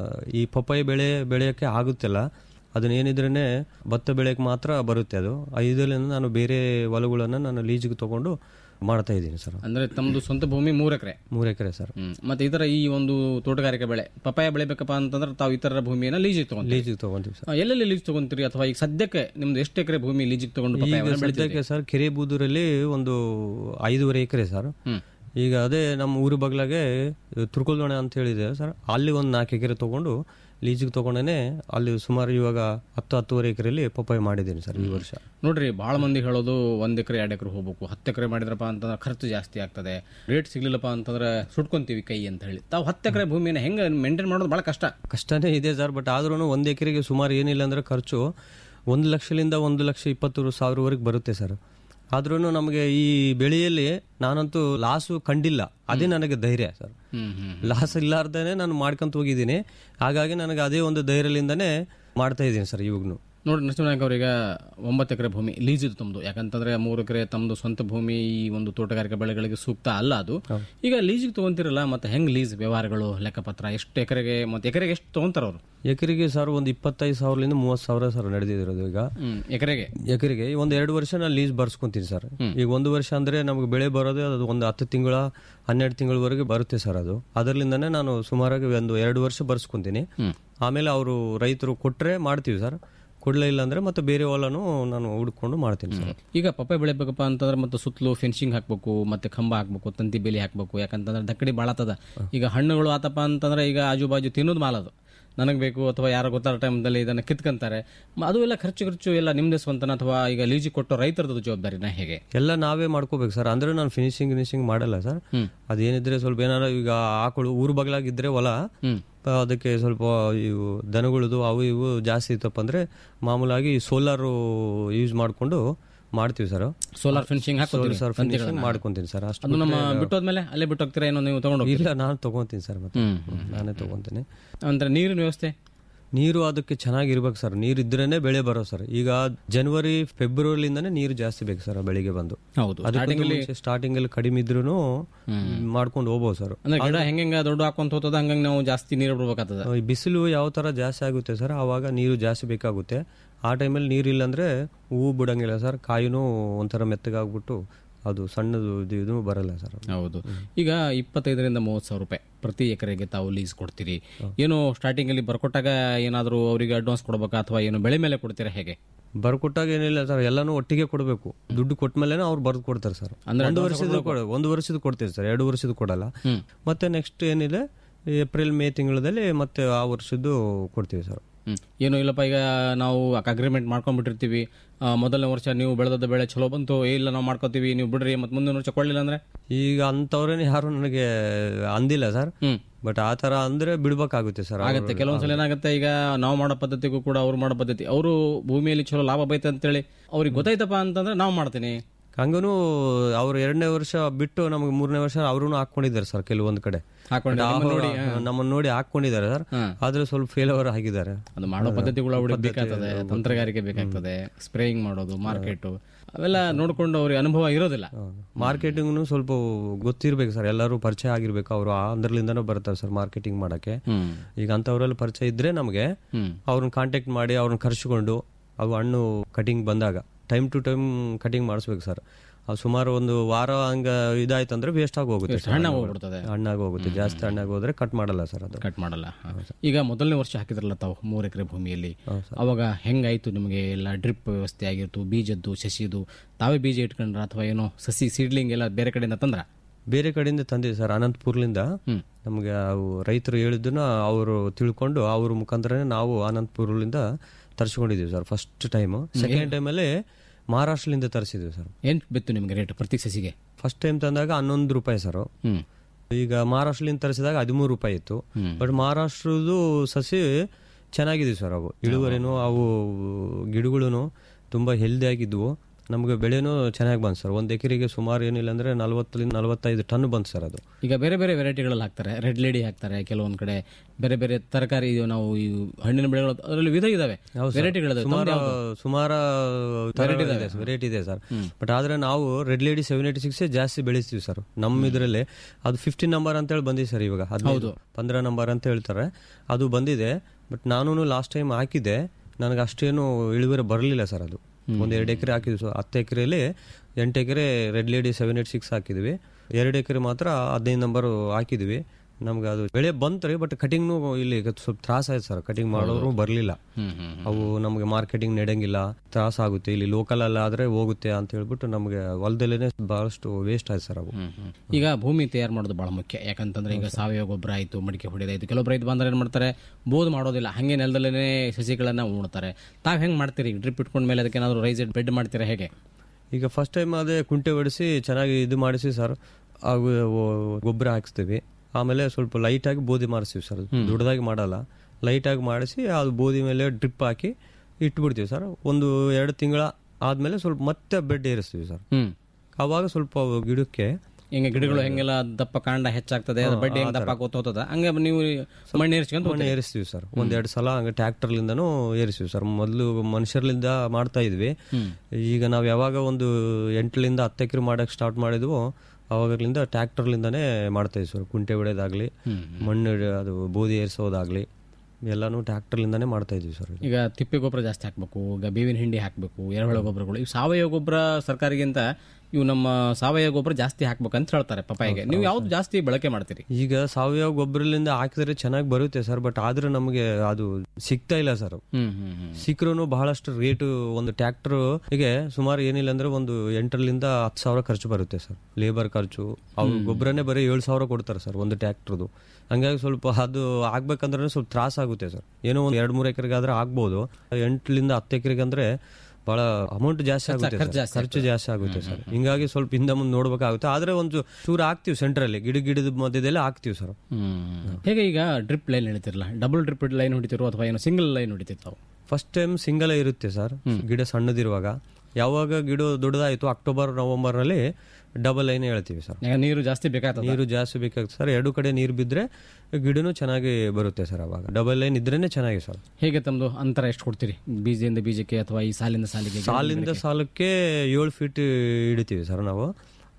ಈ ಪಪ್ಪಾಯಿ ಬೆಳೆ ಬೆಳೆಯೋಕ್ಕೆ ಆಗುತ್ತಿಲ್ಲ ಅದನ್ನ ಏನಿದ್ರೇನೆ ಭತ್ತ ಬೆಳೆಯಕ್ಕೆ ಮಾತ್ರ ಬರುತ್ತೆ ಅದು ಇದರಿಂದ ನಾನು ಬೇರೆ ಹೊಲಗಳನ್ನು ನಾನು ಲೀಜಿಗೆ ತಗೊಂಡು ಮಾಡ್ತಾ ಇದ್ದೀನಿ ಸರ್ ಅಂದ್ರೆ ತಮ್ಮದು ಸ್ವಂತ ಭೂಮಿ ಮೂರು ಎಕರೆ ಮೂರು ಎಕರೆ ಸರ್ ಮತ್ತೆ ಇದರ ಈ ಒಂದು ತೋಟಗಾರಿಕೆ ಬೆಳೆ ಪಪಾಯ ಬೆಳಿಬೇಕಪ್ಪ ಅಂತಂದ್ರೆ ತಾವು ಇತರರ ಭೂಮಿಯನ್ನ ಲೀಜಿಗೆ ತಗೊಂತೀರಿ ಲೀಜಿಗೆ ತಗೊಂತೀವಿ ಸರ್ ಆ, ಎಲ್ಲೆಲ್ಲಿ ಲೀಜ್ ತಗೊಂತೀರಿ ಅಥವಾ ಈಗ ಸದ್ಯಕ್ಕೆ ನಿಮ್ದು ಎಷ್ಟು ಎಕರೆ ಭೂಮಿ ಲೀಜಿಗೆ ತಗೊಂಡು ಈಗ ಪಪಾಯವನ್ನು ಬೆಳಿತೀರಿ ಸದ್ಯಕ್ಕೆ ಸರ್ ಕೆರೆಬೂದೂರಲ್ಲಿ ಒಂದು ಐದೂವರೆ ಎಕರೆ ಸರ್ ಈಗ ಅದೇ ನಮ್ಮ ಊರು ಬಗ್ಲಾಗೆ ತುರ್ಕೊಲ್ದೋಣೆ ಅಂತ ಹೇಳಿದೆ ಸರ್ ಅಲ್ಲಿ ಒಂದು ನಾಲ್ಕು ಎಕರೆ ತಗೊಂಡು ಲೀಜಿಗೆ ತಗೊಂಡೇನೆ ಅಲ್ಲಿ ಸುಮಾರು ಇವಾಗ ಹತ್ತು ಹತ್ತುವರೆ ಎಕರೆಯಲ್ಲಿ ಪಪ್ಪಾಯಿ ಮಾಡಿದ್ದೀನಿ ಸರ್ ಈ ವರ್ಷ ನೋಡ್ರಿ ಬಹಳ ಮಂದಿ ಹೇಳೋದು ಒಂದ್ ಎಕರೆ ಎರಡು ಎಕರೆ ಹೋಗ್ಬೇಕು ಹತ್ತು ಎಕರೆ ಮಾಡಿದ್ರಪ್ಪ ಅಂತಂದ್ರೆ ಖರ್ಚು ಜಾಸ್ತಿ ಆಗ್ತದೆ ರೇಟ್ ಸಿಗ್ಲಿಲ್ಲಪ್ಪ ಅಂತಂದ್ರೆ ಸುಟ್ಕೊಂತೀವಿ ಕೈ ಅಂತ ಹೇಳಿ ತಾವು ಹತ್ತು ಎಕರೆ ಭೂಮಿಯನ್ನು ಹೆಂಗೆ ಮೇಂಟೈನ್ ಮಾಡೋದು ಬಹಳ ಕಷ್ಟ ಕಷ್ಟನೇ ಇದೆ ಸರ್ ಬಟ್ ಆದ್ರೂ ಒಂದು ಎಕರೆಗೆ ಸುಮಾರು ಏನಿಲ್ಲ ಅಂದ್ರೆ ಖರ್ಚು ಒಂದು ಲಕ್ಷದಿಂದ ಒಂದು ಲಕ್ಷ ಇಪ್ಪತ್ತು ಸಾವಿರವರೆಗೆ ಬರುತ್ತೆ ಸರ್ ಆದ್ರೂ ನಮಗೆ ಈ ಬೆಳೆಯಲ್ಲಿ ನಾನಂತೂ ಲಾಸು ಕಂಡಿಲ್ಲ ಅದೇ ನನಗೆ ಧೈರ್ಯ ಸರ್ ಲಾಸ್ ಇಲ್ಲಾರ್ದೇನೆ ನಾನು ಮಾಡ್ಕೊಂತ ಹೋಗಿದ್ದೀನಿ ಹಾಗಾಗಿ ನನಗೆ ಅದೇ ಒಂದು ಧೈರ್ಯದಿಂದನೇ ಮಾಡ್ತಾ ಇದ್ದೀನಿ ಸರ್ ಇವಾಗ್ನು ನೋಡಿ ನರಸಿಂಹನಾಯಕ್ ಅವ್ರೀಗ ಒಂಬತ್ತು ಎಕರೆ ಭೂಮಿ ಲೀಸ್ ಇದು ತಮ್ಮದು ಯಾಕಂತಂದ್ರೆ ಮೂರು ಎಕರೆ ತಮ್ಮದು ಸ್ವಂತ ಭೂಮಿ ಈ ಒಂದು ತೋಟಗಾರಿಕೆ ಬೆಳೆಗಳಿಗೆ ಸೂಕ್ತ ಅಲ್ಲ ಅದು ಈಗ ಲೀಸಿಗೆ ತಗೊಂತಿರಲ್ಲ ಮತ್ತೆ ಹೆಂಗ್ ಲೀಸ್ ವ್ಯವಹಾರಗಳು ಲೆಕ್ಕಪತ್ರ ಎಷ್ಟು ಎಕರೆಗೆ ಮತ್ತೆ ಎಕರೆಗೆ ಎಷ್ಟು ತಗೊಂತಾರ ಅವರು ಎಕರೆಗೆ ಸರ್ ಒಂದು ಇಪ್ಪತ್ತೈದು ಸಾವಿರದಿಂದ ಮೂವತ್ತು ಸಾವಿರ ಸರ್ ನಡೆದಿರೋದು ಈಗ ಎಕರೆಗೆ ಎಕರೆಗೆ ಒಂದು ಎರಡು ವರ್ಷ ನಾನು ಲೀಸ್ ಬರ್ಸ್ಕೊಂತೀನಿ ಸರ್ ಈಗ ಒಂದು ವರ್ಷ ಅಂದ್ರೆ ನಮಗೆ ಬೆಳೆ ಬರೋದು ಅದು ಒಂದು ಹತ್ತು ತಿಂಗಳ ಹನ್ನೆರಡು ತಿಂಗಳವರೆಗೆ ಬರುತ್ತೆ ಸರ್ ಅದು ಅದರಲ್ಲಿಂದನೇ ನಾನು ಸುಮಾರಾಗಿ ಒಂದು ಎರಡು ವರ್ಷ ಬರ್ಸ್ಕೊಂತೀನಿ ಆಮೇಲೆ ಅವರು ರೈತರು ಕೊಟ್ರೆ ಮಾಡ್ತೀವಿ ಸರ್ ಕೊಡ್ಲೇ ಇಲ್ಲ ಅಂದ್ರೆ ಮತ್ತೆ ಬೇರೆ ಹೊಲನು ನಾನು ಹುಡ್ಕೊಂಡು ಮಾಡ್ತೀನಿ ಸರ್ ಈಗ ಪಪ್ಪಾಯ ಬೆಳಿಬೇಕಪ್ಪ ಅಂತಂದ್ರೆ ಮತ್ತೆ ಸುತ್ತಲೂ ಫೆನ್ಸಿಂಗ್ ಹಾಕ್ಬೇಕು ಮತ್ತೆ ಕಂಬ ಹಾಕ್ಬೇಕು ತಂತಿ ಬೇಲಿ ಹಾಕ್ಬೇಕು ಯಾಕಂತಂದ್ರೆ ದಕ್ಕಡಿ ಭಾಳ ಆತದ ಈಗ ಹಣ್ಣುಗಳು ಆತಪ್ಪ ಅಂತಂದ್ರೆ ಈಗ ಆಜು ಬಾಜು ತಿನ್ನೋದು ಮಾಲ್ ಅದು ನನಗೆ ಬೇಕು ಅಥವಾ ಯಾರೋ ಗೊತ್ತಾದ ಟೈಮ್ದಲ್ಲಿ ಇದನ್ನ ಕಿತ್ಕೊಂತಾರೆ ಮ- ಅದು ಎಲ್ಲ ಖರ್ಚು ಖರ್ಚು ಎಲ್ಲ ನಿಮ್ದೇ ಸ್ವಂತನ ಅಥವಾ ಈಗ ಲೀಜಿ ಕೊಟ್ಟು ರೈತರದ್ದು ಜವಾಬ್ದಾರಿನ ಹೇಗೆ ಎಲ್ಲ ನಾವೇ ಮಾಡ್ಕೋಬೇಕು ಸರ್ ಅಂದ್ರೆ ನಾನು ಫಿನಿಶಿಂಗ್ ಫಿನಿಶಿಂಗ್ ಮಾಡಲ್ಲ ಸರ್ ಅದೇನಿದ್ರೆ ಸ್ವಲ್ಪ ಏನಾರ ಈಗ ಆಕಳು ಊರು ಬಗ್ಲಾಗಿದ್ರೆ ಹೊಲ ಆ, ಅದಕ್ಕೆ ಸ್ವಲ್ಪ ಇವು ದನಗಳದು ಅವು ಇವು ಜಾಸ್ತಿ ಇತ್ತಪ್ಪ ಅಂದ್ರೆ ಮಾಮೂಲಾಗಿ ಸೋಲಾರ್ ಯೂಸ್ ಮಾಡ್ಕೊಂಡು ಮಾಡ್ತೀವಿ ಸರ್ ಸೋಲಾರ್ ಫಿನಿಶಿಂಗ್ ಹಾಕೋತೀರಿ ಸರ್ ಫಿನಿಶಿಂಗ್ ಮಾಡ್ಕೊಂತೀನಿ ಸರ್ ಅಷ್ಟು ಅದು ನಮ್ಮ ಬಿಟ್ಟೋದ್ಮೇಲೆ ಅಲ್ಲೇ ಬಿಟ್ಟು ಹೋಗ್ತೀರಾ ಏನೋ ನೀವು ತಗೊಂಡು ಹೋಗ್ತೀರಾ? ಇಲ್ಲ ನಾನು ತಗೊಂತೀನಿ ಸರ್ ಮತ್ತೆ ನಾನೇ ತಗೊಂತೀನಿ ಅಂದ್ರೆ ನೀರಿನ ವ್ಯವಸ್ಥೆ ನೀರು ಅದಕ್ಕೆ ಚೆನ್ನಾಗಿರ್ಬೇಕು ಸರ್ ನೀರು ಇದ್ರೇನೆ ಬೆಳೆ ಬರೋ ಸರ್ ಈಗ ಜನವರಿ ಫೆಬ್ರವರಿಲಿಂದಾನೇ ನೀರು ಜಾಸ್ತಿ ಬೇಕು ಸರ್ ಬೆಳಿಗ್ಗೆ ಬಂದು ಹೌದು ಸ್ಟಾರ್ಟಿಂಗ್ ಅಲ್ಲಿ ಸ್ಟಾರ್ಟಿಂಗ್ ಅಲ್ಲಿ ಕಡಿಮೆ ಇದ್ರೂ ಮಾಡ್ಕೊಂಡು ಹೋಗ್ಬೋದು ಸರ್ ಅಂದ್ರೆ ಗಿಡ ಹೆಂಗ ದೊಡ್ಡ ಹಾಕೊಂತ ಹೋಗ್ತದ ಹಂಗಂಗ್ ನಾವು ಜಾಸ್ತಿ ನೀರು ಬಿಡ್ಬೇಕಾಗ್ತದ ಈ ಬಿಸಿಲು ಯಾವ ತರ ಜಾಸ್ತಿ ಆಗುತ್ತೆ ಸರ್ ಆವಾಗ ನೀರು ಜಾಸ್ತಿ ಬೇಕಾಗುತ್ತೆ ಆ ಟೈಮಲ್ಲಿ ನೀರು ಇಲ್ಲ ಅಂದ್ರೆ ಹೂವು ಬಿಡಂಗಿಲ್ಲ ಸರ್ ಕಾಯಿನೂ ಒಂಥರ ಮೆತ್ತಗಾಗ್ಬಿಟ್ಟು ಅದು ಸಣ್ಣದು ಇದು ಇದು ಬರಲ್ಲ ಸರ್ ಹೌದು ಈಗ ಇಪ್ಪತ್ತೈದರಿಂದ ಮೂವತ್ತು ಸಾವಿರ ರೂಪಾಯಿ ಪ್ರತಿ ಎಕರೆಗೆ ತಾವು ಲೀಸ್ ಕೊಡ್ತೀರಿ ಏನು ಸ್ಟಾರ್ಟಿಂಗ್ ಅಲ್ಲಿ ಬರ್ಕೊಟ್ಟಾಗ ಏನಾದರೂ ಅವರಿಗೆ ಅಡ್ವಾನ್ಸ್ ಕೊಡ್ಬೇಕಾ ಅಥವಾ ಏನು ಬೆಳೆ ಮೇಲೆ ಕೊಡ್ತೀರಾ ಹೇಗೆ ಬರ್ಕೊಟ್ಟಾಗ ಏನಿಲ್ಲ ಸರ್ ಎಲ್ಲಾನು ಒಟ್ಟಿಗೆ ಕೊಡಬೇಕು ದುಡ್ಡು ಕೊಟ್ಟ ಮೇಲೆ ಅವ್ರು ಬರ್ದು ಕೊಡ್ತಾರೆ ಸರ್ ಅಂದ್ರೆ ಒಂದು advance ವರ್ಷದ ಕೊಡ ಒಂದು ವರ್ಷದ ಕೊಡ್ತೀವಿ ಸರ್ ಎರಡು ವರ್ಷದ ಕೊಡಲ್ಲ ಮತ್ತೆ ನೆಕ್ಸ್ಟ್ ಏನಿದೆ ಏಪ್ರಿಲ್ ಮೇ ತಿಂಗಳಲ್ಲಿ ಮತ್ತೆ ಆ ವರ್ಷದ್ದು ಕೊಡ್ತೀವಿ ಸರ್ ಹ್ಮ್. ಏನು ಇಲ್ಲಪ್ಪ ಈಗ ನಾವು ಅಗ್ರಿಮೆಂಟ್ ಮಾಡ್ಕೊಂಡ್ಬಿಟ್ಟಿರ್ತೀವಿ ಆ, ಮೊದಲನೇ ವರ್ಷ ನೀವು ಬೆಳೆದ ಬೆಳೆ ಚಲೋ ಬಂತು ಏ ಇಲ್ಲ ನಾವು ಮಾಡ್ಕೋತೀವಿ ನೀವು ಬಿಡ್ರಿ ಮತ್ತೆ ಮುಂದಿನ ವರ್ಷ ಕೊಡ್ಲಿಲ್ಲ ಅಂದ್ರೆ ಈಗ ಅಂತವ್ರೇನೆ ಯಾರು ನನಗೆ ಅಂದಿಲ್ಲ ಸರ್ ಬಟ್ ಆ ತರ ಅಂದ್ರೆ ಬಿಡ್ಬೇಕಾಗುತ್ತೆ ಸರ್ ಆಗುತ್ತೆ ಕೆಲವೊಂದ್ಸಲ ಏನಾಗುತ್ತೆ ಈಗ ನಾವು ಮಾಡೋ ಪದ್ಧತಿಗೂ ಕೂಡ ಅವ್ರು ಮಾಡೋ ಪದ್ಧತಿ ಅವರು ಭೂಮಿಯಲ್ಲಿ ಚಲೋ ಲಾಭ ಬೈತೆ ಅಂತೇಳಿ ಅವ್ರಿಗೆ ಗೊತ್ತಾಯ್ತಪ್ಪ ಅಂತಂದ್ರೆ ನಾವು ಮಾಡ್ತೀನಿ ಹಂಗನು ಅವ್ರು ಎರಡನೇ ವರ್ಷ ಬಿಟ್ಟು ನಮಗೆ ಮೂರನೇ ವರ್ಷ ಅವ್ರೂ ಹಾಕೊಂಡಿದ್ದಾರೆ ಸರ್ ಕೆಲವೊಂದು ಕಡೆ ಹಾಕೊಂಡಿದ್ದಾರೆ. ಆ- ನಿಮ್ಮನ್ನ ನೋಡಿ, ಆ- ನಮ್ಮನ್ನ ನೋಡಿ ಹಾಕೊಂಡಿದ್ದಾರೆ ಸರ್ ಆದ್ರೆ ಸ್ವಲ್ಪ ಫೇಲ್ಯೂರ್ ಆಗಿದ್ದಾರೆ ಅದು ಮಾಡೋ ಪದ್ಧತಿಗಳು ಅವ್ರಿಗೆ ಬೇಕಾಗ್ತದೆ ತಂತ್ರಗಾರಿಕೆ ಬೇಕಾಗ್ತದೆ ಸ್ಪ್ರೇಯಿಂಗ್ ಮಾಡೋದು ಮಾರ್ಕೆಟ್ ಅವೆಲ್ಲ ನೋಡ್ಕೊಂಡು ಅವ್ರಿಗೆ ಅನುಭವ ಇರೋದಿಲ್ಲ ಮಾರ್ಕೆಟಿಂಗ್ ಸ್ವಲ್ಪ ಗೊತ್ತಿರ್ಬೇಕು ಸರ್ ಎಲ್ಲರೂ ಪರಿಚಯ ಆಗಿರ್ಬೇಕು ಅವರು ಅಂದ್ರಲಿಂದನೂ ಬರ್ತಾರೆ ಸರ್ ಮಾರ್ಕೆಟಿಂಗ್ ಮಾಡಕ್ಕೆ ಈಗ ಅಂತವ್ರಲ್ಲಿ ಪರಿಚಯ ಇದ್ರೆ ನಮಗೆ ಅವ್ರನ್ನ ಕಾಂಟ್ಯಾಕ್ಟ್ ಮಾಡಿ ಅವ್ರನ್ನ ಕರ್ಸ್ಕೊಂಡು ಅವು ಹಣ್ಣು ಕಟಿಂಗ್ ಬಂದಾಗ ಟೈಮ್ ಟು ಟೈಮ್ ಕಟಿಂಗ್ ಮಾಡಿಸ್ಬೇಕು ಸರ್ ಅದು ಸುಮಾರು ಒಂದು ವಾರ ಹಂಗ ಇದಾಯ್ತಂದ್ರೆ ವೇಸ್ಟ್ ಆಗಿ ಹೋಗುತ್ತೆ ಎಷ್ಟು ಸರ್ ಹಣ್ಣಾಗ್ ಹಣ್ಣುಗಳು. ಹೋಗ್ಬಿಡ್ತದೆ. ಹಣ್ಣಾಗ್ ಹೋಗುತ್ತೆ ಜಾಸ್ತಿ ಹಣ್ಣಾಗಿ ಹೋದ್ರೆ ಕಟ್ ಮಾಡಲ್ಲ ಸರ್ ಅದು ಕಟ್ ಮಾಡಲ್ಲ ಈಗ ಮೊದಲನೇ ವರ್ಷ ಹಾಕಿದ್ರಲ್ಲ ತಾವು ಮೂರು ಎಕರೆ ಭೂಮಿಯಲ್ಲಿ ಅವಾಗ ಹೆಂಗಾಯ್ತು ನಿಮಗೆ ಎಲ್ಲ ಡ್ರಿಪ್ ವ್ಯವಸ್ಥೆ ಆಗಿತ್ತು ಬೀಜದ್ದು ಸಸಿದು ತಾವೇ ಬೀಜ ಇಟ್ಕೊಂಡ್ರ ಅಥವಾ ಏನೋ ಸಸಿ ಸೀಡ್ಲಿಂಗ್ ಎಲ್ಲ ಬೇರೆ ಕಡೆಯಿಂದ ತಂದ್ರ ಬೇರೆ ಕಡೆಯಿಂದ ತಂದಿದೆ ಸರ್ ಅನಂತಪುರ್ಲಿಂದ ನಮಗೆ ಅವು ರೈತರು ಹೇಳಿದ್ದನ್ನ ಅವರು ತಿಳ್ಕೊಂಡು ಅವ್ರ ಮುಖಾಂತರನೇ ನಾವು ಅನಂತಪುರ್ಲಿಂದ ತರಿಸ್ಕೊಂಡಿದ್ದೀವಿ ಸರ್ ಫಸ್ಟ್ ಟೈಮ್ ಸೆಕೆಂಡ್ ಟೈಮಲ್ಲಿ ಮಹಾರಾಷ್ಟ್ರಲಿಂದ ತರಿಸಿದ್ವಿ ಸರ್ ಏನ್ ಬಿತ್ತು ನಿಮ್ಗೆ ರೇಟ್ ಪ್ರತಿ ಸಸಿಗೆ ಫಸ್ಟ್ ಟೈಮ್ ತಂದಾಗ ಹನ್ನೊಂದು ರೂಪಾಯಿ ಸರ್ ಈಗ ಮಹಾರಾಷ್ಟ್ರಲಿಂದ ತರಿಸಿದಾಗ ಹದಿಮೂರು ರೂಪಾಯಿ ಇತ್ತು ಬಟ್ ಮಹಾರಾಷ್ಟ್ರದ್ದು ಸಸಿ ಚೆನ್ನಾಗಿದೆ ಸರ್ ಅವು ಇಳುವರಿನೂ ಅವು ಗಿಡಗಳು ತುಂಬಾ ಹೆಲ್ದಿ ಆಗಿದ್ವು ನಮಗೆ ಬೆಳೆನೂ ಚೆನ್ನಾಗಿ ಬಂತು ಸರ್ ಒಂದು ಎಕರೆಗೆ ಸುಮಾರು ಏನಿಲ್ಲ ಅಂದ್ರೆ ನಲವತ್ತರಿಂದ ನಲವತ್ತೈದು ಟನ್ ಬಂತು ಸರ್ ಅದು ಈಗ ಬೇರೆ ಬೇರೆ ವೆರೈಟಿಗಳಲ್ಲಿ ಹಾಕ್ತಾರೆ ರೆಡ್ ಲೇಡಿ ಹಾಕ್ತಾರೆ ಕೆಲವೊಂದ್ ಕಡೆ ಬೇರೆ ಬೇರೆ ತರಕಾರಿ ಇದು ನಾವು ಈ ಹಣ್ಣಿನ ಬೆಳೆಗಳು ಅದರಲ್ಲಿ ವಿಧ ಇದಾವೆ ವೆರೈಟಿಗಳಿದಾವೆ ಸುಮಾರು ಸುಮಾರು Variety ಇದಾವೆ. ವೆರೈಟಿ ಇದೆ ಸರ್ ಬಟ್ ಆದ್ರೆ ನಾವು red lady seven eighty six ಜಾಸ್ತಿ ಬೆಳೆಸ್ತೀವಿ ಸರ್ ನಮ್ಮ ಇದರಲ್ಲಿ ಅದು ಫಿಫ್ಟೀನ್ ನಂಬರ್ ಅಂತ ಹೇಳಿ ಬಂದಿದೆ ಸರ್ ಇವಾಗ ಹದಿನೈದು ಪಂದ್ರ ನಂಬರ್ ಅಂತ ಹೇಳ್ತಾರೆ ಅದು ಬಂದಿದೆ ಬಟ್ ನಾನು ಲಾಸ್ಟ್ ಟೈಮ್ ಹಾಕಿದ್ದೆ ನನಗೆ ಅಷ್ಟೇನು ಇಳುವರಿ ಬರಲಿಲ್ಲ ಸರ್ ಅದು ಒಂದ್ ಎರಡು ಎಕರೆ ಹಾಕಿದ್ವಿ ಸೊ ಹತ್ತು ಎಕರೆಯಲ್ಲಿ ಎಂಟು ಎಕರೆ red lady seven eight six ಹಾಕಿದ್ವಿ ಎರಡು ಎಕರೆ ಮಾತ್ರ ಹದಿನೈದು ನಂಬರ್ ಹಾಕಿದ್ವಿ ನಮ್ಗೆ ಅದು ಬೆಳೆ ಬಂತ್ರಿ ಬಟ್ ಕಟಿಂಗ್ನು ಇಲ್ಲಿ ಸ್ವಲ್ಪ ತ್ರಾಸ ಆಯ್ತು ಸರ್ ಕಟಿಂಗ್ ಮಾಡೋರು ಬರಲಿಲ್ಲ ಅವು ನಮಗೆ ಮಾರ್ಕೆಟಿಂಗ್ ನಡೆಯಂಗಿಲ್ಲ ತ್ರಾಸ ಆಗುತ್ತೆ ಇಲ್ಲಿ ಲೋಕಲ್ ಅಲ್ಲ ಆದ್ರೆ ಹೋಗುತ್ತೆ ಅಂತ ಹೇಳ್ಬಿಟ್ಟು ನಮಗೆ ಹೊಲದಲ್ಲೇ ಬಹಳಷ್ಟು ವೇಸ್ಟ್ ಆಯ್ತು ಸರ್ ಅವು ಈಗ ಭೂಮಿ ತಯಾರು ಮಾಡೋದು ಬಹಳ ಮುಖ್ಯ ಯಾಕಂತಂದ್ರೆ ಈಗ ಸಾವಯವ ಗೊಬ್ಬರ ಆಯ್ತು ಮಡಿಕೆ ಹೊಡೆದಾಯ್ತು ಕೆಲವೊಬ್ಬ ರೈತ ಬಂದ್ರೆ ಏನ್ ಮಾಡ್ತಾರೆ ಬೋದ್ ಮಾಡೋದಿಲ್ಲ ಹಂಗೆ ನೆಲದಲ್ಲೇ ಸಸಿಗಳನ್ನ ಉಣ್ತಾರೆ ತಾವ್ ಹೆಂಗ್ ಮಾಡ್ತೀರಿ ಡ್ರಿಪ್ ಇಟ್ಕೊಂಡ ಮೇಲೆ ಅದಕ್ಕೆ ಏನಾದ್ರು ರೈಸ್ ಬೆಡ್ ಮಾಡ್ತೀರಾ ಹೇಗೆ ಈಗ ಫಸ್ಟ್ ಟೈಮ್ ಅದೇ ಕುಂಟೆ ಹೊಡಿಸಿ ಚೆನ್ನಾಗಿ ಇದು ಮಾಡಿಸಿ ಸರ್ ಹಾಗೂ ಗೊಬ್ಬರ ಹಾಕಿಸ್ತೀವಿ ಆಮೇಲೆ ಸ್ವಲ್ಪ ಲೈಟ್ ಆಗಿ ಬೋಧಿ ಮಾಡಿಸ್ತೀವಿ ಸರ್ ದೊಡ್ಡದಾಗಿ ಮಾಡಲ್ಲ ಲೈಟ್ ಆಗಿ ಮಾಡಿಸಿ ಅದು ಬೋಧಿ ಮೇಲೆ ಡ್ರಿಪ್ ಹಾಕಿ ಇಟ್ಬಿಡ್ತೀವಿ ಸರ್ ಒಂದು ಎರಡು ತಿಂಗಳ ಆದ್ಮೇಲೆ ಸ್ವಲ್ಪ ಮತ್ತೆ ಬೆಡ್ ಏರಿಸ್ತೀವಿ ಸರ್ ಹ್ಮ್ ಅವಾಗ ಸ್ವಲ್ಪ ಅವು ಗಿಡಕ್ಕೆ ಹಿಂಗೆ ಗಿಡಗಳು ಹೆಂಗೆಲ್ಲ ದಪ್ಪ ಕಾಂಡ ಹೆಚ್ಚಾಗ್ತದೆ ಅದು ಬಡ್ಡಿ ಹೆಂಗ್ ದಪ್ಪ ಆಗೋತ ಹೋಗ್ತದ ಹಂಗೆ ನೀವು ಮಣ್ಣು ಏರಿಸ್ಕೊಂತ ಮಣ್ಣು ಏರಿಸ್ತೀವಿ ಸರ್ ಒಂದೆರಡು ಸಲ ಹಂಗೆ ಟ್ರ್ಯಾಕ್ಟರ್ಲಿಂದನೂ ಏರಿಸ್ತೀವಿ ಸರ್ ಮೊದಲು ಮನುಷ್ಯರ್ಲಿಂದ ಮಾಡ್ತಾ ಇದ್ವಿ ಈಗ ನಾವು ಯಾವಾಗ ಒಂದು ಎಂಟರಿಂದ ಹತ್ತು ಎಕರೆ ಮಾಡಕ್ ಸ್ಟಾರ್ಟ್ ಮಾಡಿದ್ವೋ ಅವಾಗಲಿಂದ ಟ್ರ್ಯಾಕ್ಟರ್ಲಿಂದಾನೇ ಮಾಡ್ತಾ ಇದ್ವಿ ಸರ್ ಕುಂಟೆ ಹೊಡೆಯೋದಾಗ್ಲಿ ಮಣ್ಣು ಹಿಡಿ- ಅದು ಬೋಧಿ ಏರಿಸೋದಾಗ್ಲಿ ಎಲ್ಲಾನು ಟ್ರ್ಯಾಕ್ಟರ್ಲಿಂದಾನೇ ಮಾಡ್ತಾ ಇದ್ವಿ ಸರ್ ಈಗ ತಿಪ್ಪೆ ಗೊಬ್ಬರ ಜಾಸ್ತಿ ಹಾಕ್ಬೇಕು ಈಗ ಬೇವಿನ ಹಿಂಡಿ ಹಾಕ್ಬೇಕು ಎರೆಹುಳ ಗೊಬ್ಬರಗಳು ಇವು ಸಾವಯವ ಗೊಬ್ಬರ ಸರ್ಕಾರಿಗಿಂತ ಇವು ನಮ್ಮ ಸಾವಯವ ಗೊಬ್ಬರ ಜಾಸ್ತಿ ಹಾಕ್ಬೇಕಂತ ಹೇಳ್ತಾರೆ ಪಪ್ಪಾಯಿಗೆ ನೀವು ಯಾವ್ದು ಜಾಸ್ತಿ ಬಳಕೆ ಮಾಡ್ತೀರಿ ಈಗ ಸಾವಯವ ಗೊಬ್ಬರಲಿಂದ ಹಾಕಿದ್ರೆ ಚೆನ್ನಾಗಿ ಬರುತ್ತೆ ಸರ್ ಬಟ್ ಆದ್ರೆ ನಮಗೆ ಅದು ಸಿಗ್ತಾ ಇಲ್ಲ ಸರ್ ಹ್ಮ್ ಹ್ಮ್ ಹ್ಮ್ ಸಿಕ್ಕರೂ ಬಹಳಷ್ಟು ರೇಟು ಒಂದು ಟ್ರ್ಯಾಕ್ಟರ್ ಗೆ ಸುಮಾರು ಏನಿಲ್ಲ ಅಂದ್ರೆ ಒಂದು ಎಂಟರಿಂದ ಹತ್ತು ಸಾವಿರ ಖರ್ಚು ಬರುತ್ತೆ ಸರ್ ಲೇಬರ್ ಖರ್ಚು ಅವ್ರು ಗೊಬ್ಬರನೇ ಬರೀ ಏಳು ಸಾವಿರ ಕೊಡ್ತಾರೆ ಸರ್ ಒಂದು ಟ್ರ್ಯಾಕ್ಟರ್ದು ಹಂಗಾಗಿ ಸ್ವಲ್ಪ ಅದು ಆಗ್ಬೇಕಂದ್ರೆ ಸ್ವಲ್ಪ ತ್ರಾಸ ಆಗುತ್ತೆ ಸರ್ ಏನೋ ಒಂದು ಎರಡು ಮೂರು ಎಕರೆಗೆ ಆದ್ರೆ ಆಗ್ಬೋದು ಎಂಟರಿಂದ ಹತ್ತು ಎಕರೆಗೆ ಅಂದ್ರೆ ಬಹಳ ಅಮೌಂಟ್ ಜಾಸ್ತಿ ಆಗುತ್ತೆ ಖರ್ಚು ಸರ್. ಜಾಸ್ತಿ ಖರ್ಚು ಜಾಸ್ತಿ ಆಗುತ್ತೆ ಸರ್ ಹಿಂಗಾಗಿ ಸ್ವಲ್ಪ ಹಿಂದೆ ಮುಂದೆ ನೋಡ್ಬೇಕಾಗುತ್ತೆ ಆದ್ರೆ ಒಂದು ಚೂರು ಹಾಕ್ತಿವಿ ಸೆಂಟ್ರಲ್ಲಿ ಗಿಡ ಗಿಡದ ಮಧ್ಯದಲ್ಲಿ ಹಾಕ್ತಿವಿ ಸರ್ ಹ್ಮ್ ಹೇಗೆ ಈಗ ಡ್ರಿಪ್ ಲೈನ್ ಹೇಳ್ತಿರಲ್ಲ ಡಬಲ್ ಡ್ರಿಪ್ ಲೈನ್ ಹೊಡಿತಿರೋ ಅಥವಾ ಏನೋ ಸಿಂಗಲ್ ಲೈನ್ ಹೊಡಿತಿರ್ತಾವ ಫಸ್ಟ್ ಟೈಮ್ ಸಿಂಗಲ್ ಇರುತ್ತೆ ಸರ್ ಗಿಡ ಸಣ್ಣದಿರುವಾಗ ಯಾವಾಗ ಗಿಡ ದೊಡ್ಡದಾಯ್ತು ಅಕ್ಟೋಬರ್ ನವೆಂಬರ್ ನಲ್ಲಿ ಡಬಲ್ ಲೈನ್ ಹೇಳ್ತೀವಿ ಸರ್ ಈಗ ನೀರು ಜಾಸ್ತಿ ಬೇಕಾಗ್ತದೆ ನೀರು ಜಾಸ್ತಿ ಬೇಕಾಗುತ್ತೆ ಸರ್ ಎರಡು ಕಡೆ ನೀರು ಬಿದ್ದರೆ ಗಿಡನೂ ಚೆನ್ನಾಗಿ ಬರುತ್ತೆ ಸರ್ ಅವಾಗ ಡಬಲ್ ಲೈನ್ ಇದ್ರೇನೆ ಚೆನ್ನಾಗಿ ಸರ್ ಹೇಗೆ ತಮ್ದು ಅಂತರ ಎಷ್ಟು ಕೊಡ್ತೀರಿ ಬೀಜದಿಂದ ಬೀಜಕ್ಕೆ ಅಥವಾ ಈ ಸಾಲಿಂದ ಸಾಲಿಗೆ ಸಾಲಿಂದ ಸಾಲಕ್ಕೆ ಏಳು ಫೀಟ್ ಹಿಡಿತೀವಿ ಸರ್ ನಾವು